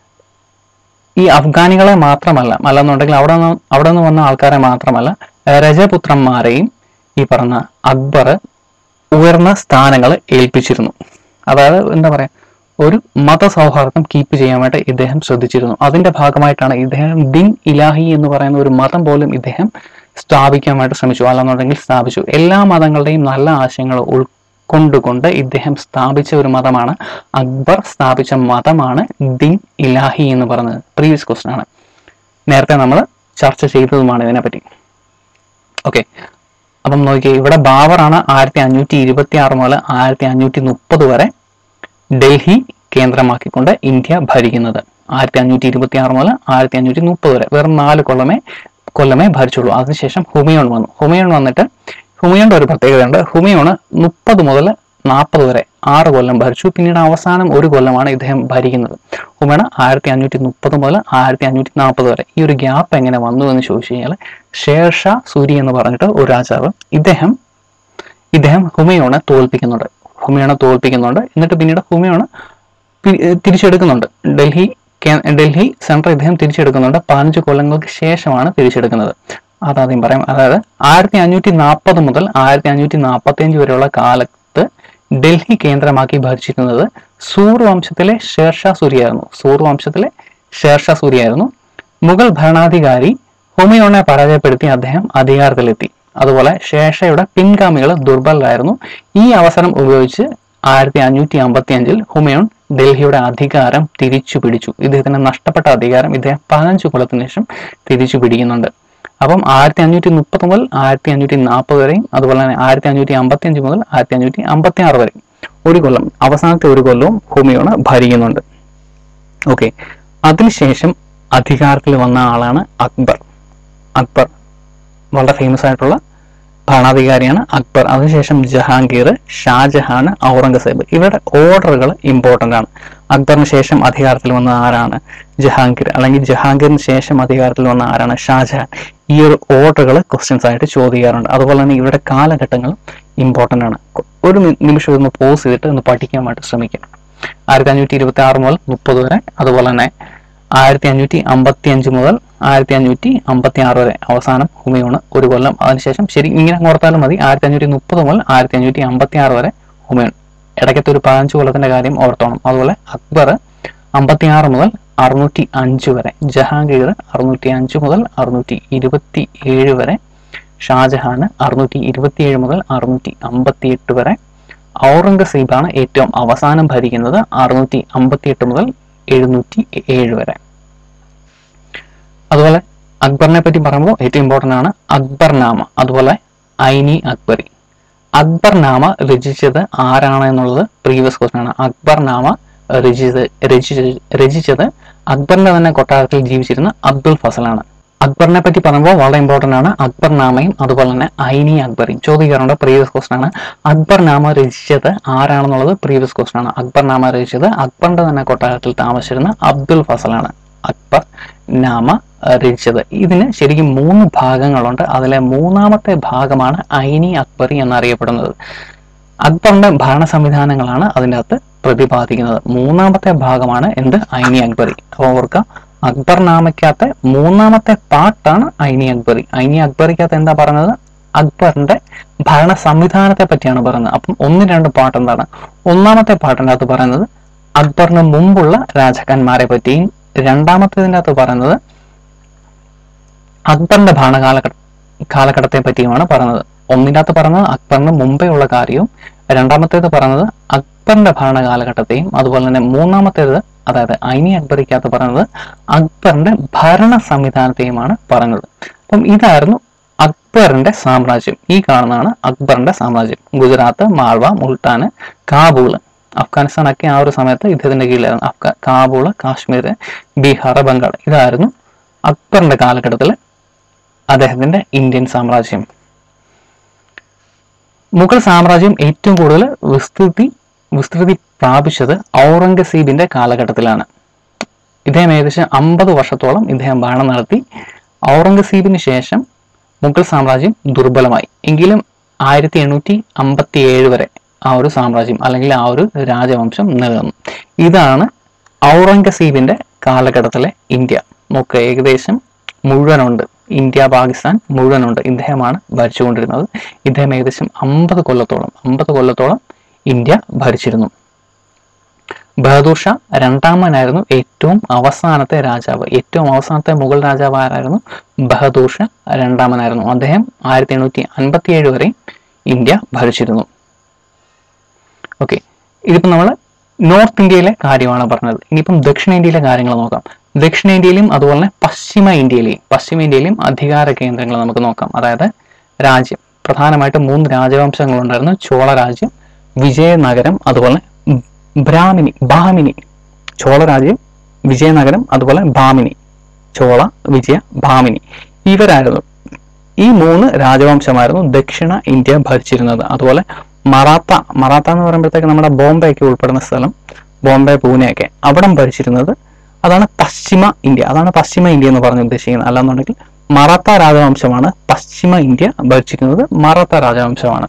ഈ അഫ്ഗാനികളെ മാത്രമല്ല അല്ലെന്നുണ്ടെങ്കിൽ അവിടെ നിന്ന് അവിടെ നിന്ന് വന്ന ആൾക്കാരെ മാത്രമല്ല രജപുത്രന്മാരെയും ഈ പറഞ്ഞ അക്ബർ ഉയർന്ന സ്ഥാനങ്ങൾ ഏൽപ്പിച്ചിരുന്നു അതായത് എന്താ പറയാ ഒരു മതസൗഹാർദ്ദം കീപ്പ് ചെയ്യാൻ വേണ്ടി ഇദ്ദേഹം ശ്രദ്ധിച്ചിരുന്നു അതിന്റെ ഭാഗമായിട്ടാണ് ഇദ്ദേഹം ദിൻ ഇലാഹി എന്ന് പറയുന്ന ഒരു മതം പോലും ഇദ്ദേഹം സ്ഥാപിക്കാൻ വേണ്ടി ശ്രമിച്ചു അല്ലെന്നുണ്ടെങ്കിൽ സ്ഥാപിച്ചു എല്ലാ മതങ്ങളുടെയും നല്ല ആശയങ്ങൾ ഉൾക്കൊണ്ടുകൊണ്ട് ഇദ്ദേഹം സ്ഥാപിച്ച ഒരു മതമാണ് അക്ബർ സ്ഥാപിച്ച മതമാണ് ദിൻ ഇലാഹി എന്ന് പറയുന്നത് പ്രീവിയസ് ക്വസ്റ്റൻ ആണ് നേരത്തെ നമ്മൾ ചർച്ച ചെയ്തതുമാണ് ഇതിനെപ്പറ്റി ഓക്കെ അപ്പം നോക്കിയേ ഇവിടെ ബാബറാണ് ആയിരത്തി അഞ്ഞൂറ്റി ഇരുപത്തി ആറ് മുതൽ ആയിരത്തി അഞ്ഞൂറ്റി മുപ്പത് വരെ ഡൽഹി കേന്ദ്രമാക്കിക്കൊണ്ട് ഇന്ത്യ ഭരിക്കുന്നത് ആയിരത്തി അഞ്ഞൂറ്റി ഇരുപത്തി ആറ് മുതൽ ആയിരത്തി അഞ്ഞൂറ്റി മുപ്പത് വരെ വെറും നാല് കൊല്ലമേ കൊല്ലമേ ഭരിച്ചുള്ളൂ അതിനുശേഷം ഹുമയൂൺ വന്നു ഹുമയൂൺ വന്നിട്ട് ഹുമയൂണിന്റെ ഒരു പ്രത്യേകതയുണ്ട് ഹുമയൂണ് മുപ്പത് മുതൽ നാൽപ്പത് വരെ ആറ് കൊല്ലം ഭരിച്ചു പിന്നീട് അവസാനം ഒരു കൊല്ലമാണ് ഇദ്ദേഹം ഭരിക്കുന്നത് ഹുമയൂൺ ആയിരത്തി അഞ്ഞൂറ്റി മുപ്പത് മുതൽ ആയിരത്തി അഞ്ഞൂറ്റി നാൽപ്പത് വരെ ഈ ഒരു ഗ്യാപ്പ് എങ്ങനെ വന്നു എന്ന് ചോദിച്ചു കഴിഞ്ഞാൽ ഷേർഷാ സൂരി എന്ന് പറഞ്ഞിട്ട് ഒരു രാജാവ് ഇദ്ദേഹം ഇദ്ദേഹം ഹുമയൂണെ തോൽപ്പിക്കുന്നുണ്ട് ഹുമയൂണെ തോൽപ്പിക്കുന്നുണ്ട് എന്നിട്ട് പിന്നീട് ഹുമയൂണ് പി- ഏർ തിരിച്ചെടുക്കുന്നുണ്ട് ഡൽഹി കേ- ഡൽഹി സെൻട്രൽ ഇദ്ദേഹം തിരിച്ചെടുക്കുന്നുണ്ട് പതിനഞ്ച് കൊല്ലങ്ങൾക്ക് ശേഷമാണ് തിരിച്ചെടുക്കുന്നത് അതാദ്യം പറയാം അതായത് ആയിരത്തി അഞ്ഞൂറ്റി നാൽപ്പത് മുതൽ ആയിരത്തി അഞ്ഞൂറ്റി നാൽപ്പത്തി അഞ്ച് വരെയുള്ള കാലത്ത് ഡൽഹി കേന്ദ്രമാക്കി ഭരിച്ചിരുന്നത് സൂർ വംശത്തിലെ ഷേർഷാ സൂരിയായിരുന്നു സൂർ വംശത്തിലെ ഷേർഷാ സൂരിയായിരുന്നു മുഗൾ ഭരണാധികാരി ഹുമയൂണിനെ പരാജയപ്പെടുത്തി അദ്ദേഹം അധികാരത്തിലെത്തി അതുപോലെ ശേഷയുടെ പിൻഗാമികൾ ദുർബലരായിരുന്നു ഈ അവസരം ഉപയോഗിച്ച് ആയിരത്തി അഞ്ഞൂറ്റി അമ്പത്തി അഞ്ചിൽ ഹുമയൂൺ ഡൽഹിയുടെ അധികാരം തിരിച്ചു പിടിച്ചു ഇദ്ദേഹത്തിന് നഷ്ടപ്പെട്ട അധികാരം ഇദ്ദേഹം പതിനഞ്ച് കൊല്ലത്തിന് ശേഷം തിരിച്ചു പിടിക്കുന്നുണ്ട് അപ്പം ആയിരത്തി അഞ്ഞൂറ്റി മുപ്പത് മുതൽ ആയിരത്തി അഞ്ഞൂറ്റി നാൽപ്പത് വരെയും അതുപോലെ തന്നെ ആയിരത്തി അഞ്ഞൂറ്റി അമ്പത്തി അഞ്ച് മുതൽ ആയിരത്തി അഞ്ഞൂറ്റി അമ്പത്തി ആറ് വരെയും ഒരു കൊല്ലം അവസാനത്തെ ഒരു കൊല്ലവും ഹുമയൂണ് ഭരിക്കുന്നുണ്ട് ഓക്കെ അതിനുശേഷം അധികാരത്തിൽ വന്ന ആളാണ് അക്ബർ അക്ബർ വളരെ ഫേമസ് ആയിട്ടുള്ള ഭരണാധികാരിയാണ് അക്ബർ അതിനുശേഷം ജഹാംഗീർ ഷാജഹാൻ ഔറംഗസേബ് ഇവരുടെ ഓർഡറുകൾ ഇമ്പോർട്ടൻ്റ് ആണ് അക്ബറിന് ശേഷം അധികാരത്തിൽ വന്ന ആരാണ് ജഹാംഗീർ അല്ലെങ്കിൽ ജഹാംഗീറിന് ശേഷം അധികാരത്തിൽ വന്ന ആരാണ് ഷാജഹാൻ ഈ ഒരു ഓർഡറുകൾ ക്വസ്റ്റ്യൻസ് ആയിട്ട് ചോദിക്കാറുണ്ട് അതുപോലെ തന്നെ ഇവരുടെ കാലഘട്ടങ്ങൾ ഇമ്പോർട്ടൻ്റ് ആണ് ഒരു നി- നിമിഷം ഒന്ന് പോസ് ചെയ്തിട്ട് ഒന്ന് പഠിക്കാൻ വേണ്ടി ശ്രമിക്കാം ആയിരത്തി അഞ്ഞൂറ്റി ഇരുപത്തി ആറ് മുതൽ മുപ്പത് വരെ അതുപോലെ തന്നെ ആയിരത്തി അഞ്ഞൂറ്റി അമ്പത്തി അഞ്ച് മുതൽ ആയിരത്തി അഞ്ഞൂറ്റി അമ്പത്തി ആറ് വരെ അവസാനം ഹുമയൂണ് ഒരു കൊല്ലം അതിനുശേഷം ശരി ഇങ്ങനെ ഓർത്താലും മതി ആയിരത്തി അഞ്ഞൂറ്റി മുപ്പത് മുതൽ ആയിരത്തി അഞ്ഞൂറ്റി അമ്പത്തി ആറ് വരെ ഹുമയൂൺ ഇടയ്ക്കത്തെ ഒരു പതിനഞ്ച് കൊല്ലത്തിന്റെ കാര്യം ഓർത്തോണം അതുപോലെ അക്ബർ അമ്പത്തി ആറ് മുതൽ അറുന്നൂറ്റി അഞ്ച് വരെ ജഹാംഗീർ അറുന്നൂറ്റി അഞ്ച് മുതൽ അറുന്നൂറ്റി ഇരുപത്തി ഏഴ് വരെ ഷാജഹാൻ അറുന്നൂറ്റി ഇരുപത്തിയേഴ് മുതൽ അറുന്നൂറ്റി അമ്പത്തി എട്ട് വരെ ഔറംഗസീബാണ് ഏറ്റവും അവസാനം ഭരിക്കുന്നത് അറുന്നൂറ്റി അമ്പത്തി എട്ട് മുതൽ എഴുന്നൂറ്റി ഏഴ് വരെ അതുപോലെ അക്ബറിനെ പറ്റി പറയുമ്പോൾ ഏറ്റവും ഇമ്പോർട്ടൻ്റ് ആണ് അക്ബർനാമ അതുപോലെ ഐനി അക്ബറി അക്ബർനാമ രചിച്ചത് ആരാണ് എന്നുള്ളത് പ്രീവിയസ് ക്വസ്റ്റൻ ആണ് അക്ബർനാമ രചിച്ചത് രചിച്ചത് രചിച്ചത് അക്ബറിന്റെ തന്നെ കൊട്ടാരത്തിൽ ജീവിച്ചിരുന്ന അബ്ദുൽ ഫസലാണ് അക്ബറിനെ പറ്റി പറയുമ്പോൾ വളരെ ഇമ്പോർട്ടൻ്റ് ആണ് അക്ബർനാമയും അതുപോലെ തന്നെ ഐനി അക്ബറിയും ചോദിക്കാറുണ്ട് പ്രീവിയസ് ക്വസ്റ്റൻ ആണ് അക്ബർനാമ രചിച്ചത് ആരാണെന്നുള്ളത് പ്രീവിയസ് ക്വസ്റ്റൻ ആണ് അക്ബർനാമ രചിച്ചത് അക്ബറിന്റെ തന്നെ കൊട്ടാരത്തിൽ താമസിച്ചിരുന്ന അബ്ദുൽ ഫസലാണ് അക്ബർ നാമ അഹ് രചിച്ചത് ഇതിന് ശരിക്കും മൂന്ന് ഭാഗങ്ങളുണ്ട് അതിലെ മൂന്നാമത്തെ ഭാഗമാണ് ഐനി അക്ബറി എന്നറിയപ്പെടുന്നത് അക്ബറിന്റെ ഭരണ സംവിധാനങ്ങളാണ് അതിൻ്റെ അകത്ത് പ്രതിപാദിക്കുന്നത് മൂന്നാമത്തെ ഭാഗമാണ് എന്ത് ഐനി അക്ബറി അപ്പോൾ ഓർക്കുക അക്ബർ നാമയ്ക്കകത്തെ മൂന്നാമത്തെ പാട്ടാണ് ഐനി അക്ബറി ഐനി അക്ബറിക്കകത്ത് എന്താ പറയുന്നത് അക്ബറിന്റെ ഭരണ സംവിധാനത്തെ പറ്റിയാണ് പറയുന്നത് അപ്പം ഒന്ന് രണ്ട് പാട്ട് എന്താണ് ഒന്നാമത്തെ പാട്ടിൻ്റെ അകത്ത് പറയുന്നത് അക്ബറിന് മുമ്പുള്ള രാജാക്കന്മാരെ പറ്റിയും രണ്ടാമത്തേതിൻ്റെ അകത്ത് പറയുന്നത് അക്ബറിന്റെ ഭരണകാലഘട്ട കാലഘട്ടത്തെ പറ്റിയുമാണ് പറയുന്നത് ഒന്നിൻ്റെ അകത്ത് പറയുന്നത് അക്ബറിന് മുമ്പേ ഉള്ള കാര്യവും രണ്ടാമത്തേത് പറയുന്നത് അക്ബറിന്റെ ഭരണകാലഘട്ടത്തെയും അതുപോലെ തന്നെ മൂന്നാമത്തേത് അതായത് ഐനി അക്ബറിക്കകത്ത് പറയുന്നത് അക്ബറിന്റെ ഭരണ സംവിധാനത്തെയുമാണ് പറയുന്നത് അപ്പം ഇതായിരുന്നു അക്ബറിന്റെ സാമ്രാജ്യം ഈ കാണുന്നതാണ് അക്ബറിന്റെ സാമ്രാജ്യം ഗുജറാത്ത് മാൾവ മുൾട്ടാന് കാബൂള് അഫ്ഗാനിസ്ഥാൻ ഒക്കെ ആ ഒരു സമയത്ത് ഇദ്ദേഹത്തിന്റെ കീഴിലായിരുന്നു അഫ്ഗാ കാബൂള് കാശ്മീർ ബീഹാർ ബംഗാൾ ഇതായിരുന്നു അക്ബറിന്റെ കാലഘട്ടത്തിൽ അദ്ദേഹത്തിന്റെ ഇന്ത്യൻ സാമ്രാജ്യം മുഗൾ സാമ്രാജ്യം ഏറ്റവും കൂടുതൽ വിസ്തൃതി വിസ്തൃതി പ്രാപിച്ചത് ഔറംഗസീബിന്റെ കാലഘട്ടത്തിലാണ് ഇദ്ദേഹം ഏകദേശം അമ്പത് വർഷത്തോളം ഇദ്ദേഹം ഭരണം നടത്തി ഔറംഗസീബിന് ശേഷം മുഗൾ സാമ്രാജ്യം ദുർബലമായി എങ്കിലും ആയിരത്തി എണ്ണൂറ്റി അമ്പത്തി ഏഴ് വരെ ആ ഒരു സാമ്രാജ്യം അല്ലെങ്കിൽ ആ ഒരു രാജവംശം നിലനിന്നു ഇതാണ് ഔറംഗസീബിന്റെ കാലഘട്ടത്തിലെ ഇന്ത്യ നമുക്ക് ഏകദേശം മുഴുവനുണ്ട് ഇന്ത്യ പാകിസ്ഥാൻ മുഴുവനുണ്ട് ഇദ്ദേഹമാണ് ഭരിച്ചുകൊണ്ടിരുന്നത് ഇദ്ദേഹം ഏകദേശം അമ്പത് കൊല്ലത്തോളം അമ്പത് കൊല്ലത്തോളം ഇന്ത്യ ഭരിച്ചിരുന്നു ബഹദൂർ ഷാ രണ്ടാമനായിരുന്നു ഏറ്റവും അവസാനത്തെ രാജാവ് ഏറ്റവും അവസാനത്തെ മുഗൾ രാജാവ് ആരായിരുന്നു ബഹദൂർ ഷാ രണ്ടാമനായിരുന്നു അദ്ദേഹം ആയിരത്തി എണ്ണൂറ്റി അൻപത്തി ഏഴ് വരെ ഇന്ത്യ ഭരിച്ചിരുന്നു ഓക്കെ ഇതിപ്പോൾ നമ്മൾ നോർത്ത് ഇന്ത്യയിലെ കാര്യമാണ് പറഞ്ഞത് ഇനിയിപ്പം ദക്ഷിണേന്ത്യയിലെ കാര്യങ്ങൾ നോക്കാം ദക്ഷിണേന്ത്യയിലും അതുപോലെ തന്നെ പശ്ചിമ ഇന്ത്യയിലെയും പശ്ചിമ ഇന്ത്യയിലെയും അധികാര കേന്ദ്രങ്ങൾ നമുക്ക് നോക്കാം അതായത് രാജ്യം പ്രധാനമായിട്ടും മൂന്ന് രാജവംശങ്ങളുണ്ടായിരുന്നു ചോള രാജ്യം വിജയനഗരം അതുപോലെ ബ്രാഹ്മിനി ബാമിനി ചോള രാജ്യം വിജയനഗരം അതുപോലെ ബാമിനി ചോള വിജയ ബാമിനി ഇവരായിരുന്നു ഈ മൂന്ന് രാജവംശമായിരുന്നു ദക്ഷിണ ഇന്ത്യ ഭരിച്ചിരുന്നത് അതുപോലെ മറാത്ത മറാത്ത എന്ന് പറയുമ്പോഴത്തേക്ക് നമ്മുടെ ബോംബെ ഒക്കെ ഉൾപ്പെടുന്ന സ്ഥലം ബോംബെ പൂനെയൊക്കെ അവിടം ഭരിച്ചിരുന്നത് അതാണ് പശ്ചിമ ഇന്ത്യ അതാണ് പശ്ചിമ ഇന്ത്യ എന്ന് പറഞ്ഞ് ഉദ്ദേശിക്കുന്നത് അല്ലാന്നുണ്ടെങ്കിൽ മറാത്ത രാജവംശമാണ് പശ്ചിമ ഇന്ത്യ ഭരിച്ചിരുന്നത് മറാത്ത രാജവംശമാണ്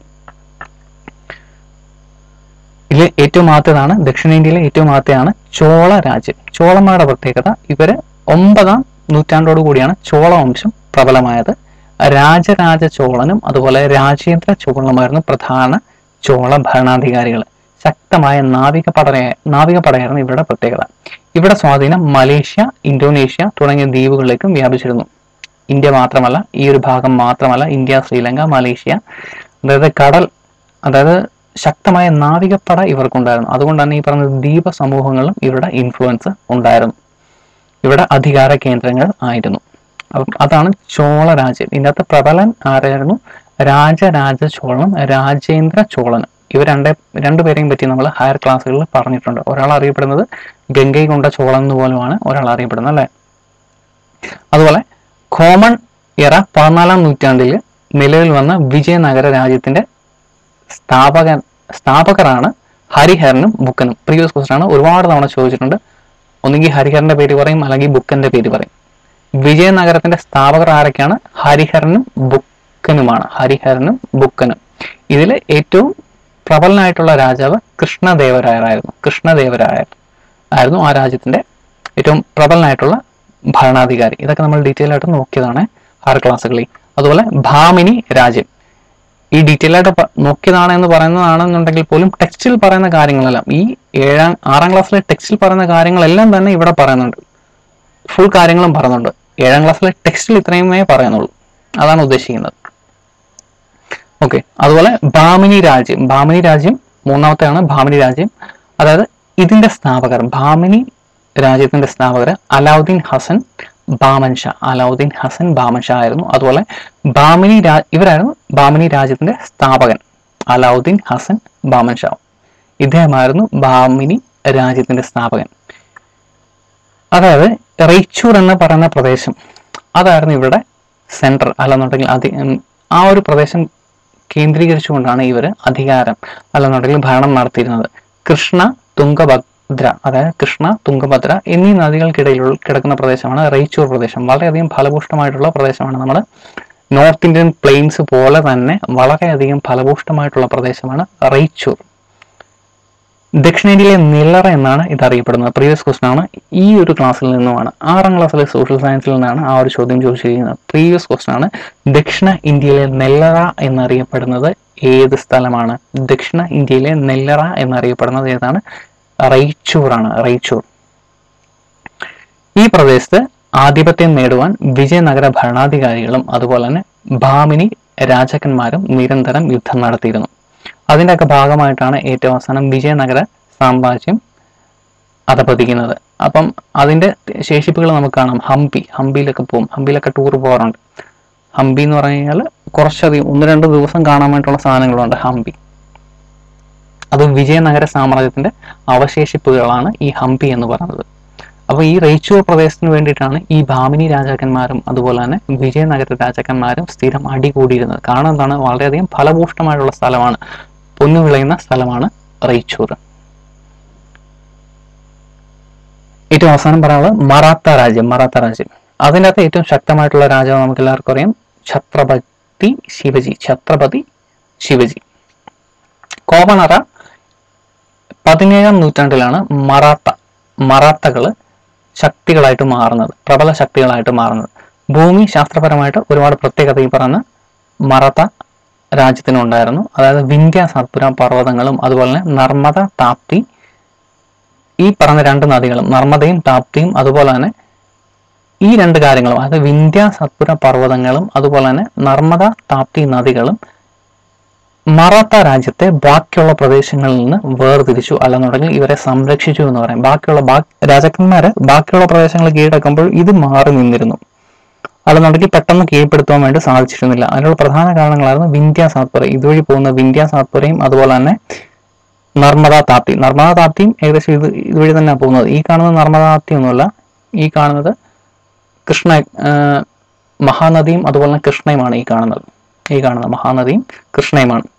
ഇതിൽ ഏറ്റവും ആദ്യതാണ് ദക്ഷിണേന്ത്യയിലെ ഏറ്റവും ആദ്യമാണ് ചോള രാജ്യം ചോളന്മാരുടെ പ്രത്യേകത ഇവര് ഒമ്പതാം നൂറ്റാണ്ടോടു കൂടിയാണ് ചോളവംശം പ്രബലമായത് രാജരാജ ചോളനും അതുപോലെ രാജേന്ദ്ര ചോളനുമായിരുന്നു പ്രധാന ചോള ഭരണാധികാരികൾ ശക്തമായ നാവിക പട നാവിക പടയായിരുന്നു ഇവരുടെ പ്രത്യേകത ഇവിടെ സ്വാധീനം മലേഷ്യ ഇന്തോനേഷ്യ തുടങ്ങിയ ദ്വീപുകളിലേക്കും വ്യാപിച്ചിരുന്നു ഇന്ത്യ മാത്രമല്ല ഈ ഒരു ഭാഗം മാത്രമല്ല ഇന്ത്യ ശ്രീലങ്ക മലേഷ്യ അതായത് കടൽ അതായത് ശക്തമായ നാവികപ്പട ഇവർക്കുണ്ടായിരുന്നു അതുകൊണ്ട് തന്നെ ഈ പറഞ്ഞ ദ്വീപ സമൂഹങ്ങളിലും ഇവരുടെ ഇൻഫ്ലുവൻസ് ഉണ്ടായിരുന്നു ഇവിടെ അധികാര കേന്ദ്രങ്ങൾ ആയിരുന്നു അപ്പം അതാണ് ചോള രാജ്യം ഇതിനകത്ത് പ്രബലൻ ആരായിരുന്നു രാജരാജ ചോളനും രാജേന്ദ്ര ചോളനും ഇവർ രണ്ടേ രണ്ടുപേരെയും പറ്റി നമ്മൾ ഹയർ ക്ലാസ്സുകളിൽ പറഞ്ഞിട്ടുണ്ട് ഒരാൾ അറിയപ്പെടുന്നത് ഗംഗൈ കൊണ്ട ചോളൻ എന്ന് പോലുമാണ് ഒരാൾ അറിയപ്പെടുന്നത് അല്ലേ അതുപോലെ കോമൺ എറ പതിനാലാം നൂറ്റാണ്ടിൽ നിലവിൽ വന്ന വിജയനഗര രാജ്യത്തിന്റെ സ്ഥാപകൻ സ്ഥാപകരാണ് ഹരിഹരനും ബുക്കനും പ്രീവിയസ് ക്വസ്റ്റൻ ആണ് ഒരുപാട് തവണ ചോദിച്ചിട്ടുണ്ട് ഒന്നുകിൽ ഹരിഹരന്റെ പേര് പറയും അല്ലെങ്കിൽ ബുക്കന്റെ പേര് പറയും വിജയനഗരത്തിന്റെ സ്ഥാപകർ ആരൊക്കെയാണ് ഹരിഹരനും ബുക്കനുമാണ് ഹരിഹരനും ബുക്കനും ഇതിൽ ഏറ്റവും പ്രബലനായിട്ടുള്ള രാജാവ് കൃഷ്ണദേവരായരായിരുന്നു കൃഷ്ണദേവരായർ ആയിരുന്നു ആ രാജ്യത്തിന്റെ ഏറ്റവും പ്രബലനായിട്ടുള്ള ഭരണാധികാരി ഇതൊക്കെ നമ്മൾ ഡീറ്റെയിൽ ആയിട്ട് നോക്കിയതാണ് ആറ് ക്ലാസ്സുകളിൽ അതുപോലെ ഭാമിനി രാജ്യം ഈ ഡീറ്റെയിൽ ആയിട്ട് പ- നോക്കിയതാണ് എന്ന് പറയുന്നതാണെന്നുണ്ടെങ്കിൽ പോലും ടെക്സ്റ്റിൽ പറയുന്ന കാര്യങ്ങളെല്ലാം ഈ ഏഴാം ആറാം ക്ലാസ്സിലെ ടെക്സ്റ്റിൽ പറയുന്ന കാര്യങ്ങളെല്ലാം തന്നെ ഇവിടെ പറയുന്നുണ്ട് ഫുൾ കാര്യങ്ങളും പറയുന്നുണ്ട് ഏഴാം ക്ലാസ്സിലെ ടെക്സ്റ്റിൽ ഇത്രയുമേ പറയുന്നുള്ളൂ അതാണ് ഉദ്ദേശിക്കുന്നത് ഓക്കെ അതുപോലെ ഭാമിനി രാജ്യം ഭാമിനി രാജ്യം മൂന്നാമത്തെയാണ് ഭാമിനി രാജ്യം അതായത് ഇതിന്റെ സ്ഥാപകർ ഭാമിനി രാജ്യത്തിന്റെ സ്ഥാപകർ അലാവുദ്ദീൻ ഹസൻ ബാമൻ ഷാ അലാവുദ്ദീൻ ഹസൻ ബാമൻ ഷാ ആയിരുന്നു അതുപോലെ ബാമിനി രാ ഇവരായിരുന്നു ബാമിനി രാജ്യത്തിന്റെ സ്ഥാപകൻ അലാവുദ്ദീൻ ഹസൻ ബാമൻ ഷാ ഇദ്ദേഹമായിരുന്നു ബാമിനി രാജ്യത്തിന്റെ സ്ഥാപകൻ അതായത് റെയ്ച്ചൂർ എന്ന് പറയുന്ന പ്രദേശം അതായിരുന്നു ഇവിടെ സെൻട്രൽ അല്ലെന്നുണ്ടെങ്കിൽ അതി ഉം, ആ ഒരു പ്രദേശം കേന്ദ്രീകരിച്ചുകൊണ്ടാണ് ഇവർ അധികാരം അല്ലെന്നുണ്ടെങ്കിൽ ഭരണം നടത്തിയിരുന്നത് കൃഷ്ണ തുംഗഭദ്ര അതായത് കൃഷ്ണ തുംഗഭദ്ര എന്നീ നദികൾക്കിടയിലുള്ള കിടക്കുന്ന പ്രദേശമാണ് റെയ്ച്ചൂർ പ്രദേശം വളരെയധികം ഫലഭൂഷ്ടമായിട്ടുള്ള പ്രദേശമാണ് നമ്മുടെ നോർത്ത് ഇന്ത്യൻ പ്ലെയിൻസ് പോലെ തന്നെ വളരെയധികം ഫലഭൂഷ്ടമായിട്ടുള്ള പ്രദേശമാണ് റെയ്ച്ചൂർ ദക്ഷിണേന്ത്യയിലെ നിലറ എന്നാണ് ഇത് അറിയപ്പെടുന്നത് പ്രീവിയസ് ക്വസ്റ്റൻ ആണ് ഈ ഒരു ക്ലാസ്സിൽ നിന്നുമാണ് ആറാം ക്ലാസ്സിലെ സോഷ്യൽ സയൻസിൽ നിന്നാണ് ആ ഒരു ചോദ്യം ചോദിച്ചിരിക്കുന്നത് പ്രീവിയസ് ക്വസ്റ്റൻ ആണ് ദക്ഷിണ ഇന്ത്യയിലെ നെല്ലറ എന്നറിയപ്പെടുന്നത് ഏത് സ്ഥലമാണ് ദക്ഷിണ ഇന്ത്യയിലെ നെല്ലറ എന്നറിയപ്പെടുന്നത് ഏതാണ് റൈച്ചൂറാണ് റൈച്ചൂർ ഈ പ്രദേശത്ത് ആധിപത്യം നേടുവാൻ വിജയനഗര ഭരണാധികാരികളും അതുപോലെ തന്നെ ഭാമിനി രാജാക്കന്മാരും നിരന്തരം യുദ്ധം നടത്തിയിരുന്നു അതിൻ്റെയൊക്കെ ഭാഗമായിട്ടാണ് ഏറ്റവും അവസാനം വിജയനഗര സാമ്രാജ്യം അധപതിക്കുന്നത് അപ്പം അതിന്റെ ശേഷിപ്പുകൾ നമുക്ക് കാണാം ഹംപി ഹംപിയിലൊക്കെ പോകും ഹംപിയിലൊക്കെ ടൂർ പോകാറുണ്ട് ഹംപി എന്ന് പറഞ്ഞു കഴിഞ്ഞാൽ കുറച്ചധികം ഒന്ന് രണ്ട് ദിവസം കാണാൻ വേണ്ടിയിട്ടുള്ള സാധനങ്ങളുണ്ട് ഹംപി അത് വിജയനഗര സാമ്രാജ്യത്തിന്റെ അവശേഷിപ്പുകളാണ് ഈ ഹംപി എന്ന് പറയുന്നത് അപ്പൊ ഈ റേച്ചൂർ പ്രദേശത്തിന് വേണ്ടിയിട്ടാണ് ഈ ഭാമിനി രാജാക്കന്മാരും അതുപോലെ തന്നെ വിജയനഗര രാജാക്കന്മാരും സ്ഥിരം അടികൂടിയിരുന്നത് കാരണം എന്താണ് വളരെയധികം ഫലഭൂഷ്ടമായിട്ടുള്ള സ്ഥലമാണ് പൊന്നു വിളയുന്ന സ്ഥലമാണ് റേച്ചൂർ ഏറ്റവും അവസാനം പറയാനുള്ളത് മറാത്ത രാജ്യം മറാത്ത രാജ്യം അതിൻ്റെ അകത്ത് ഏറ്റവും ശക്തമായിട്ടുള്ള രാജാവ് നമുക്ക് എല്ലാവർക്കും അറിയാം ഛത്രപതി ശിവജി ഛത്രപതി ശിവജി കോവണറ പതിനേഴാം നൂറ്റാണ്ടിലാണ് മറാത്ത മറാത്തകള് ശക്തികളായിട്ട് മാറുന്നത് പ്രബല ശക്തികളായിട്ട് മാറുന്നത് ഭൂമി ശാസ്ത്രപരമായിട്ട് ഒരുപാട് പ്രത്യേകത ഈ പറഞ്ഞ മറാത്ത രാജ്യത്തിനുണ്ടായിരുന്നു അതായത് വിന്ധ്യ സത്പുര പർവ്വതങ്ങളും അതുപോലെ തന്നെ നർമ്മദ താപ്തി ഈ പറഞ്ഞ രണ്ട് നദികളും നർമ്മദയും താപ്തിയും അതുപോലെ തന്നെ ഈ രണ്ട് കാര്യങ്ങളും അതായത് വിന്ധ്യ സത്പുര പർവ്വതങ്ങളും അതുപോലെ തന്നെ നർമ്മദ താപ്തി നദികളും മറാത്ത രാജ്യത്തെ ബാക്കിയുള്ള പ്രദേശങ്ങളിൽ നിന്ന് വേർതിരിച്ചു അല്ലെന്നുണ്ടെങ്കിൽ ഇവരെ സംരക്ഷിച്ചു എന്ന് പറയാം ബാക്കിയുള്ള ബാ- രാജാക്കന്മാര് ബാക്കിയുള്ള പ്രദേശങ്ങൾ കീഴടക്കുമ്പോൾ ഇത് മാറി നിന്നിരുന്നു അല്ലെന്നുണ്ടെങ്കിൽ പെട്ടെന്ന് കീഴ്പ്പെടുത്താൻ വേണ്ടി സാധിച്ചിരുന്നില്ല അതിനുള്ള പ്രധാന കാരണങ്ങളായിരുന്നു വിന്ധ്യ സാത്പുര ഇതുവഴി പോകുന്ന വിന്ധ്യ സാത്പുരയും അതുപോലെ തന്നെ നർമ്മദ താപ്തി നർമ്മദ താപ്തിയും ഏകദേശം ഇത് ഇതുവഴി തന്നെയാണ് പോകുന്നത് ഈ കാണുന്ന നർമ്മദ താപ്തി ഒന്നുമല്ല ഈ കാണുന്നത് കൃഷ്ണ ആ, മഹാനദിയും അതുപോലെ തന്നെ കൃഷ്ണയുമാണ് ഈ കാണുന്നത് ഈ കാണുന്ന മഹാനദിയും കൃഷ്ണയുമാണ്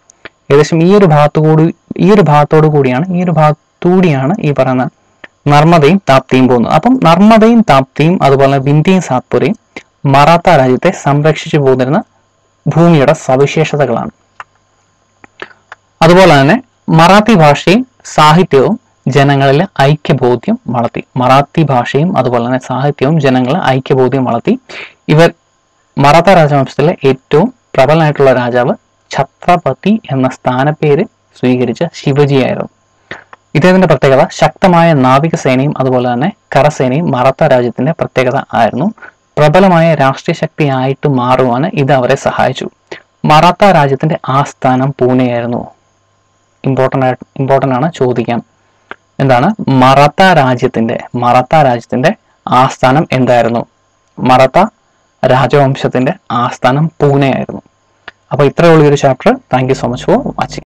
ഏകദേശം ഈ ഒരു ഭാഗത്തുകൂടി ഈ ഒരു ഭാഗത്തോടു കൂടിയാണ് ഈ ഒരു ഭാഗത്തുകൂടിയാണ് ഈ പറയുന്ന നർമ്മദയും താപ്തിയും പോകുന്നത് അപ്പം നർമ്മദയും താപ്തിയും അതുപോലെ തന്നെ ബിന്ദിയും സാത്പുരയും മറാത്ത രാജ്യത്തെ സംരക്ഷിച്ചു പോന്നിരുന്ന ഭൂമിയുടെ സവിശേഷതകളാണ് അതുപോലെ തന്നെ മറാത്തി ഭാഷയും സാഹിത്യവും ജനങ്ങളിൽ ഐക്യബോധ്യം വളർത്തി മറാത്തി ഭാഷയും അതുപോലെ തന്നെ സാഹിത്യവും ജനങ്ങളിൽ ഐക്യബോധ്യം വളർത്തി ഇവർ മറാത്ത രാജവംശത്തിലെ ഏറ്റവും പ്രബലനായിട്ടുള്ള രാജാവ് ഛത്രപതി എന്ന സ്ഥാനപ്പേര് സ്വീകരിച്ച ശിവജിയായിരുന്നു ഇദ്ദേഹത്തിന്റെ പ്രത്യേകത ശക്തമായ നാവികസേനയും അതുപോലെ തന്നെ കരസേനയും മറാത്ത രാജ്യത്തിന്റെ പ്രത്യേകത ആയിരുന്നു പ്രബലമായ രാഷ്ട്രീയ ശക്തിയായിട്ട് മാറുവാൻ ഇത് അവരെ സഹായിച്ചു മറാത്ത രാജ്യത്തിന്റെ ആസ്ഥാനം പൂനെയായിരുന്നു ഇമ്പോർട്ടൻ്റ് ആയിട്ട് ഇമ്പോർട്ടൻ്റ് ആണ് ചോദിക്കാം എന്താണ് മറാത്ത രാജ്യത്തിന്റെ മറാത്ത രാജ്യത്തിന്റെ ആസ്ഥാനം എന്തായിരുന്നു മറാത്ത രാജവംശത്തിന്റെ ആസ്ഥാനം പൂനെയായിരുന്നു അപ്പോൾ ഇത്രയുള്ള ഒരു chapter thank you so much for watching